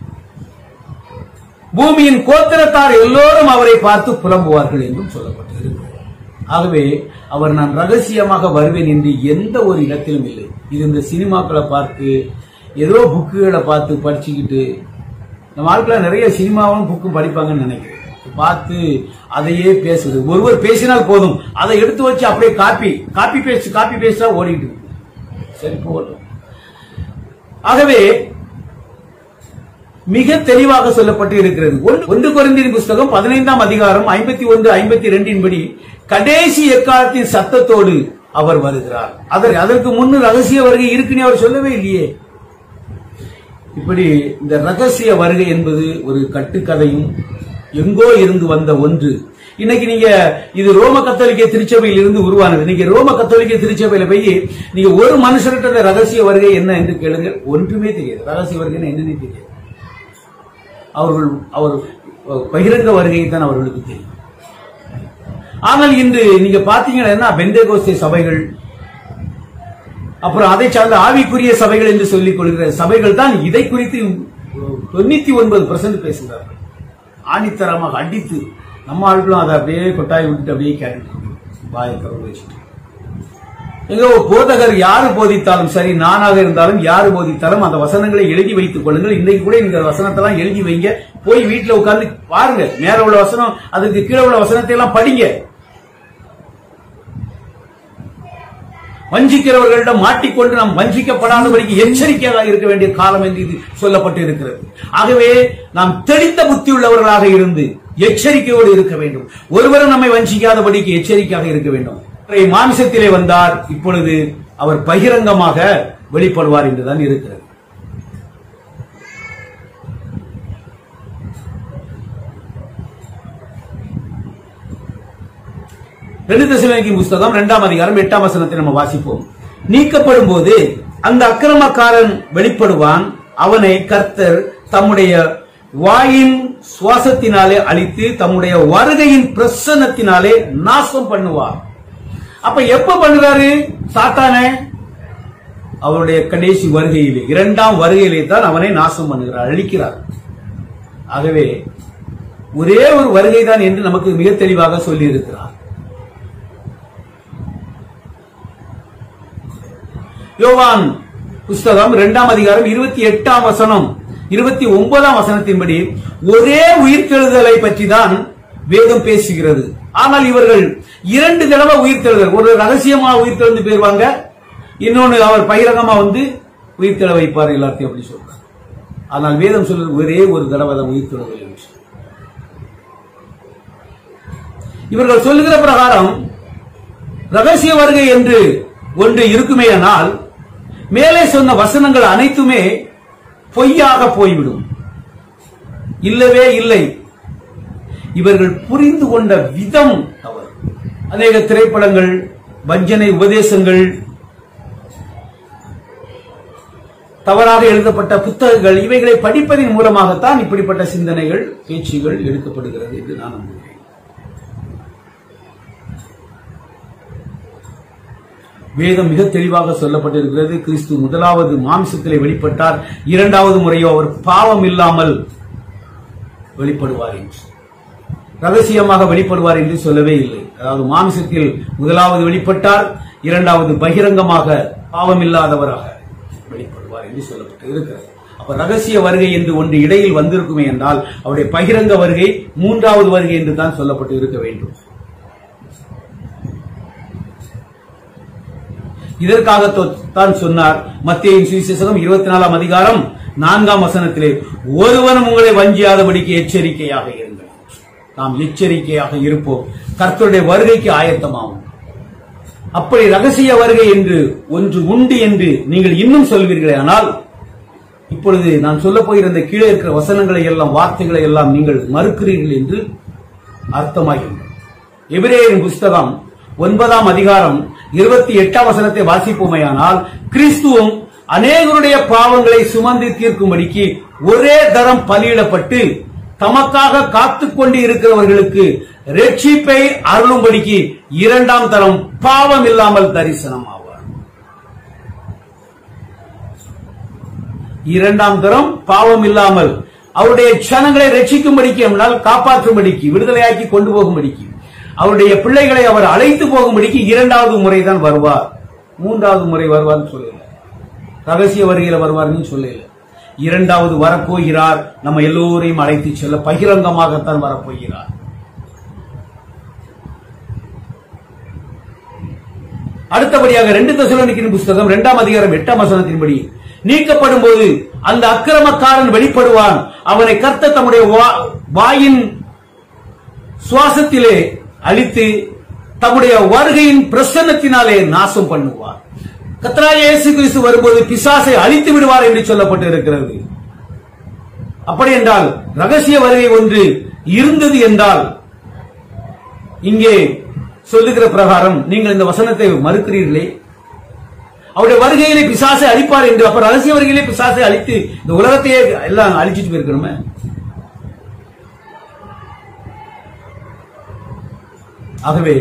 பூமியின் கோத்திரத்தார் எல்லோரும் அவரை பார்த்து புலம்புவார்கள் என்றும் சொல்லப்பட்டு இருக்கிறது ஆகவே அவர் நான் ரகசியமாக வருவேன் என்று எந்த ஒரு இடத்திலும் இல்லை இது இந்த சினிமாக்களை பார்த்து ஏதோ புக்குகளை பார்த்து படிச்சுக்கிட்டு நம்ம ஆட்கள் நிறைய சினிமாவும் புக்கும் படிப்பாங்கன்னு நினைக்கிறேன் பார்த்து அதையே பேசுது ஒருவர் பேசினால் போதும் அதை எடுத்து வச்சு அப்படியே காப்பி காப்பி பேஸ்ட் காப்பி பேஸ்டா ஓடிட்டு இருக்கு. சரி போகட்டும் ஆகவே மிக தெளிவாக சொல்லப்பட்டு இருக்கிறது ஒன்று- ஒன்று குறைந்தின் புஸ்தகம் பதினைந்தாம் அதிகாரம் ஐம்பத்தி ஒன்று ஐம்பத்தி ரெண்டின் படி கடைசி எக்காலத்தின் சத்தத்தோடு அவர் வருகிறார் அதற்கு அதற்கு முன்னு ரகசிய வருகை இருக்குன்னு அவர் சொல்லவே இல்லையே இப்படி இந்த ரகசிய வருகை என்பது ஒரு கட்டுக்கதையும் எங்கோ இருந்து வந்த ஒன்று இன்னைக்கு நீங்க இது ரோம கத்தோலிக்க திருச்சபையில் இருந்து உருவானது நீங்க ரோம கத்தோலிக்க திருச்சபையில போய் நீங்க ஒரு மனுஷர்கிட்ட இந்த ரகசிய வருகை என்ன என்று கேளுங்க ஒன்றுமே தெரியாது ரகசிய வருகைன்னு என்னன்னே தெரியாது அவர்கள் அவர் பகிரங்க வருகையை தான் அவர்களுக்கு தெரியும் ஆனால் இன்று நீங்க பாத்தீங்கன்னா பெந்தேகோஸ்தே சபைகள் அப்புறம் அதை சார்ந்த ஆவிக்குரிய சபைகள் என்று சொல்லிக் கொள்கிற சபைகள் தான் இதை குறித்து தொண்ணூத்தி ஒன்பது பேசுகிறார்கள் ஆணித்தரமாக அடித்து நம்ம ஆட்களும் அதை அப்படியே கொட்டாய் விட்டுட்டு அப்படியே கேட்டுட்டு வாயை திறந்து வச்சுட்டு எங்க ஒரு போதகர் யாரு போதித்தாலும் சரி நானாக இருந்தாலும் யாரு போதித்தாலும் அந்த வசனங்களை எழுதி வைத்துக் கொள்ளுங்கள் இன்னைக்கு கூட இந்த வசனத்தெல்லாம் எழுதி வைங்க போய் வீட்டுல உட்கார்ந்து பாருங்க மேல உள்ள வசனம் அதுக்கு கீழே உள்ள வசனத்தை எல்லாம் படிங்க வஞ்சிக்கிறவர்களிடம் மாட்டிக்கொண்டு நாம் வஞ்சிக்கப்படாதபடிக்கு எச்சரிக்கையாக இருக்க வேண்டிய காலம் என்று இது சொல்லப்பட்டு இருக்கிறது ஆகவே நாம் தெளிந்த புத்தி உள்ளவர்களாக இருந்து எச்சரிக்கையோடு இருக்க வேண்டும் ஒருவரும் நம்மை வஞ்சிக்காதபடிக்கு எச்சரிக்கையாக இருக்க வேண்டும் அவரை மாமிசத்திலே வந்தார் இப்பொழுது அவர் பகிரங்கமாக வெளிப்படுவார் என்றுதான் இருக்கிறது ரெண்டு தசமிக்கு புஸ்தகம் இரண்டாம் அதிகாரம் எட்டாம் வசனத்தை நம்ம வாசிப்போம் நீக்கப்படும் போது அந்த அக்கிரமக்காரன் வெளிப்படுவான் அவனை கர்த்தர் தம்முடைய வாயின் சுவாசத்தினாலே அழித்து தம்முடைய வருகையின் பிரசன்னத்தினாலே நாசம் பண்ணுவார் அப்ப எப்ப பண்ணுறாரு சாத்தானே அவருடைய கடைசி வருகையிலே இரண்டாம் வருகையிலே தான் அவனை நாசம் பண்ணுகிறார் அழிக்கிறார் ஆகவே ஒரே ஒரு வருகை தான் என்று நமக்கு மிக தெளிவாக சொல்லி இருக்கிறார் யோவான் புஸ்தகம் இரண்டாம் அதிகாரம் இருபத்தி எட்டாம் வசனம் இருபத்தி ஒன்பதாம் வசனத்தின்படி ஒரே உயிர்த்தெழுதலை பற்றி தான் வேதம் பேசுகிறது ஆனால் இவர்கள் இரண்டு தடவை உயிர்த்தெழுதல் ஒரு ரகசியமா உயிர்த்தெழுந்து போயிருவாங்க இன்னொன்னு அவர் பகிரங்கமா வந்து உயிர்த்தெழ வைப்பார் எல்லாத்தையும் அப்படி சொல்றார் ஆனால் வேதம் சொல்றது ஒரே ஒரு தடவை தான் உயிர்த்தெழுதல் என்று சொல்லி. இவர்கள் சொல்லுகிற பிரகாரம் ரகசிய வருகை என்று ஒன்று இருக்குமேயானால் மேலே சொன்ன வசனங்கள் அனைத்துமே பொய்யாக போய்விடும் இல்லவே இல்லை இவர்கள் புரிந்து கொண்ட விதம் தவறு அநேக திரைப்படங்கள் வஞ்சனை உபதேசங்கள் தவறாக எழுதப்பட்ட புத்தகங்கள் இவைகளை படிப்பதன் மூலமாகத்தான் இப்படிப்பட்ட சிந்தனைகள் பேச்சுகள் எடுக்கப்படுகிறது என்று நான் நம்புகிறேன் வேதம் மிக தெளிவாக சொல்லப்பட்டிருக்கிறது கிறிஸ்து முதலாவது மாம்சத்திலே வெளிப்பட்டார் இரண்டாவது முறையோ அவர் பாவம் இல்லாமல் வெளிப்படுவார் என்று ரகசியமாக வெளிப்படுவார் என்று சொல்லவே இல்லை அதாவது மாம்சத்தில் முதலாவது வெளிப்பட்டார் இரண்டாவது பகிரங்கமாக பாவம் இல்லாதவராக வெளிப்படுவார் என்று சொல்லப்பட்டு இருக்கிறது அப்ப ரகசிய வருகை என்று ஒன்று இடையில் வந்திருக்குமே என்றால் அவருடைய பகிரங்க வருகை மூன்றாவது வருகை என்று தான் சொல்லப்பட்டு இருக்க வேண்டும் இதற்காக தான் சொன்னார் மத்தியின் சுவிசேஷகம் இருபத்தி நாலாம் அதிகாரம் நான்காம் வசனத்திலே ஒருவனும் உங்களை வஞ்சியாதபடிக்கு எச்சரிக்கையாக இருங்கள் நாம் எச்சரிக்கையாக இருப்போம் கர்த்தருடைய வருகைக்கு ஆயத்தமாகும் அப்படி ரகசிய வருகை என்று ஒன்று உண்டு என்று நீங்கள் இன்னும் சொல்வீர்களே ஆனால் இப்பொழுது நான் சொல்ல போகிற இந்த கீழே இருக்கிற வசனங்களை எல்லாம் வார்த்தைகளை எல்லாம் நீங்கள் மறுக்கிறீர்கள் என்று அர்த்தமாகின்றன எபிரேயரின் புஸ்தகம் ஒன்பதாம் அதிகாரம் இருபத்தி எட்டாம் வசனத்தை வாசிப்போமையானால் கிறிஸ்துவும் அநேகருடைய பாவங்களை சுமந்து தீர்க்கும்படிக்கு ஒரே தரம் பலியிடப்பட்டு தமக்காக காத்துக் கொண்டு இருக்கிறவர்களுக்கு ரட்சிப்பை அருளும்படிக்கு இரண்டாம் தரம் பாவம் இல்லாமல் தரிசனம் ஆவார் இரண்டாம் தரம் பாவம் இல்லாமல் அவருடைய சனங்களை ரட்சிக்கும்படிக்கு என்னால் காப்பாற்றும்படிக்கு விடுதலையாக்கி கொண்டு போகும்படிக்கு அவருடைய பிள்ளைகளை அவர் அழைத்து போகும்படிக்கு இரண்டாவது முறைதான் வருவார் மூன்றாவது முறை வருவார்னு சொல்லல ரகசிய வருகையில வருவார்னு சொல்லல இரண்டாவது வரப்போகிறார் நம்ம எல்லோரையும் அழைத்து செல்ல பகிரங்கமாகத்தான் வரப்போகிறார் அடுத்தபடியாக ரெண்டு தசுலனிக்கின் புஸ்தகம் இரண்டாம் அதிகாரம் எட்டாம் வசனத்தின்படி நீக்கப்படும் போது அந்த அக்கிரமக்காரன் வெளிப்படுவான் அவனை கர்த்த தம்முடைய வா- வாயின் சுவாசத்திலே அழித்து தம்முடைய வருகையின் பிரசன்னத்தினாலே நாசம் பண்ணுவார் கத்ராய இயேசு கிறிஸ்து வரும்போது பிசாசை அழித்து விடுவார் என்று சொல்லப்பட்டு இருக்கிறது அப்படி என்றால் ரகசிய வருகை ஒன்று இருந்தது என்றால் இங்கே சொல்லுகிற பிரகாரம் நீங்கள் இந்த வசனத்தை மறுக்கிறீர்களே அவருடைய வருகையிலே பிசாசை அழிப்பார் என்று அப்ப ரகசிய வருகையிலே பிசாசை அழித்து இந்த உலகத்தையே எல்லாம் அழிச்சிட்டு போயிருக்கணுமே ஆகவே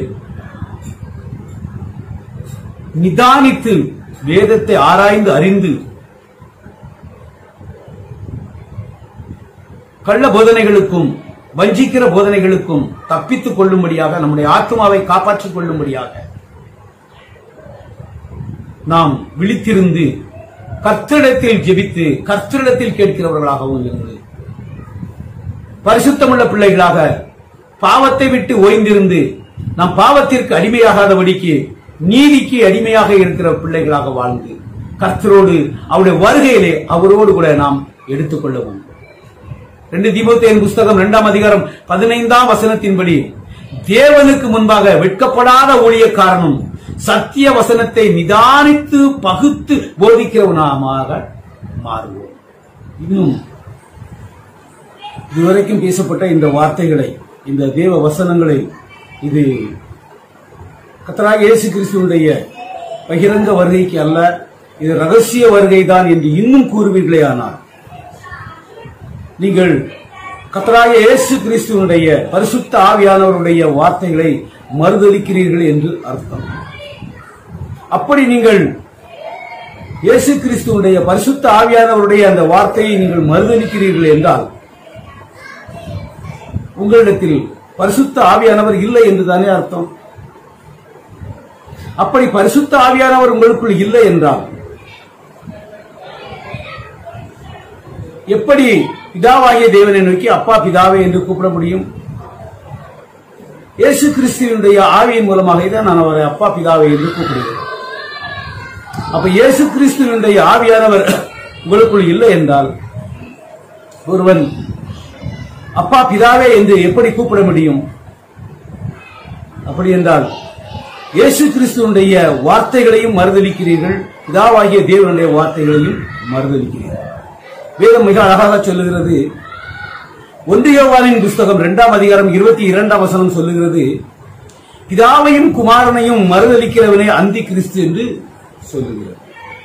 நிதானித்து வேதத்தை ஆராய்ந்து அறிந்து கள்ள போதனைகளுக்கும் வஞ்சிக்கிற போதனைகளுக்கும் தப்பித்துக் கொள்ளும்படியாக நம்முடைய ஆத்மாவை காப்பாற்றிக் கொள்ளும்படியாக நாம் விழித்திருந்து கர்த்தரிடத்தில் ஜெபித்து கர்த்தரிடத்தில் கேட்கிறவர்களாகவும் இருந்து பரிசுத்தமுள்ள பிள்ளைகளாக பாவத்தை விட்டு ஓய்ந்திருந்து நம் பாவத்திற்கு அடிமையாகாதபடிக்கு நீதிக்கு அடிமையாக இருக்கிற பிள்ளைகளாக வாழ்ந்து கர்த்தரோடு அவருடைய வருகையிலே அவரோடு கூட நாம் எடுத்துக்கொள்ளவும் ரெண்டு தீபோத்தேன் புஸ்தகம் இரண்டாம் அதிகாரம் பதினைந்தாம் வசனத்தின்படி தேவனுக்கு முன்பாக வெட்கப்படாத ஊழியக்காரனும் சத்திய வசனத்தை நிதானித்து பகுத்து போதிக்கிறவனாக மாறுவோம் இன்னும் இதுவரைக்கும் பேசப்பட்ட இந்த வார்த்தைகளை இந்த தேவ வசனங்களை இது கத்தராக இயேசு கிறிஸ்துவனுடைய பகிரங்க வருகைக்கு அல்ல இது ரகசிய வருகைதான் என்று இன்னும் கூறுவீர்களே ஆனால் நீங்கள் கத்தராக இயேசு கிறிஸ்துவனுடைய பரிசுத்த ஆவியானவருடைய வார்த்தைகளை மறுதளிக்கிறீர்கள் என்று அர்த்தம் அப்படி நீங்கள் இயேசு கிறிஸ்துவனுடைய பரிசுத்த ஆவியானவருடைய அந்த வார்த்தையை நீங்கள் மறுதளிக்கிறீர்கள் என்றால் உங்களிடத்தில் பரிசுத்த ஆவியானவர் இல்லை என்று தானே அர்த்தம் அப்படி பரிசுத்த ஆவியானவர் உங்களுக்குள் இல்லை என்றால் எப்படி பிதாவாகிய தேவனை நோக்கி அப்பா பிதாவே என்று கூப்பிட முடியும் இயேசு கிறிஸ்துவனுடைய ஆவியின் மூலமாக தான் நான் அவரை அப்பா பிதாவே என்று கூப்பிடுகிறேன் அப்ப இயேசு கிறிஸ்துவனுடைய ஆவியானவர் உங்களுக்குள் இல்லை என்றால் ஒருவன் அப்பா பிதாவே என்று எப்படி கூப்பிட முடியும் அப்படி என்றால் இயேசு கிறிஸ்துவனுடைய வார்த்தைகளையும் மறுதளிக்கிறீர்கள் பிதாவாகிய தேவனுடைய வார்த்தைகளையும் மறுதளிக்கிறீர்கள் வேதம் மிக அழகாக சொல்லுகிறது ஒன்றியவானின் புஸ்தகம் இரண்டாம் அதிகாரம் இருபத்தி இரண்டாம் வசனம் சொல்லுகிறது பிதாவையும் குமாரனையும் மறுதளிக்கிறவனே அந்தி கிறிஸ்து என்று சொல்லுகிறது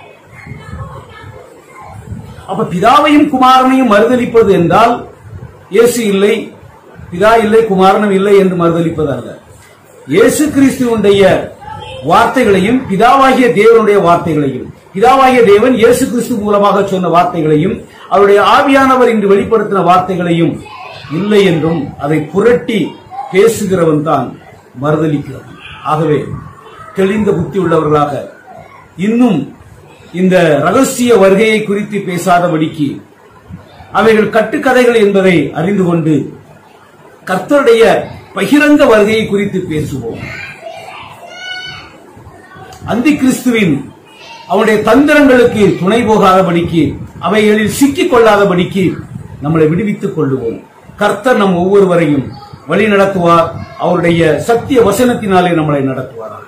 அப்ப பிதாவையும் குமாரனையும் மறுதளிப்பது என்றால் இயேசு இல்லை பிதா இல்லை குமாரனும் இல்லை என்று மறுதளிப்பது அல்ல இயேசு கிறிஸ்துவனுடைய வார்த்தைகளையும் பிதாவாகிய தேவனுடைய வார்த்தைகளையும் பிதாவாகிய தேவன் இயேசு கிறிஸ்து மூலமாக சொன்ன வார்த்தைகளையும் அவருடைய ஆவியானவர் இன்று வெளிப்படுத்தின வார்த்தைகளையும் இல்லை என்றும் அதை புரட்டி பேசுகிறவன் தான் மறுதளிக்கிறவன் ஆகவே தெளிந்த புத்தி உள்ளவர்களாக இன்னும் இந்த ரகசிய வருகையை குறித்து பேசாதபடிக்கு அவைகள் கட்டுக்கதைகள் என்பதை அறிந்து கொண்டு கர்த்தருடைய பகிரங்க வருகையை குறித்து பேசுவோம் அந்தி கிறிஸ்துவின் அவனுடைய தந்திரங்களுக்கு துணை போகாதபடிக்கு அவைகளில் சிக்கிக் கொள்ளாதபடிக்கு நம்மளை விடுவித்துக் கொள்ளுவோம் கர்த்தர் நம் ஒவ்வொருவரையும் வழி நடத்துவார் அவருடைய சத்திய வசனத்தினாலே நம்மளை நடத்துவாரார்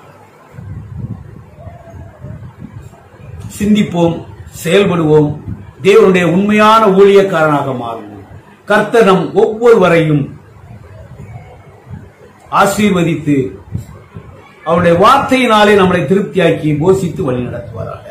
சிந்திப்போம் செயல்படுவோம் தேவனுடைய உண்மையான ஊழியக்காரனாக மாறுவோம் கர்த்தர் நம் ஒவ்வொருவரையும் ஆசீர்வதித்து அவருடைய வார்த்தையினாலே நம்மளை திருப்தியாக்கி போஷித்து வழி நடத்துவாராக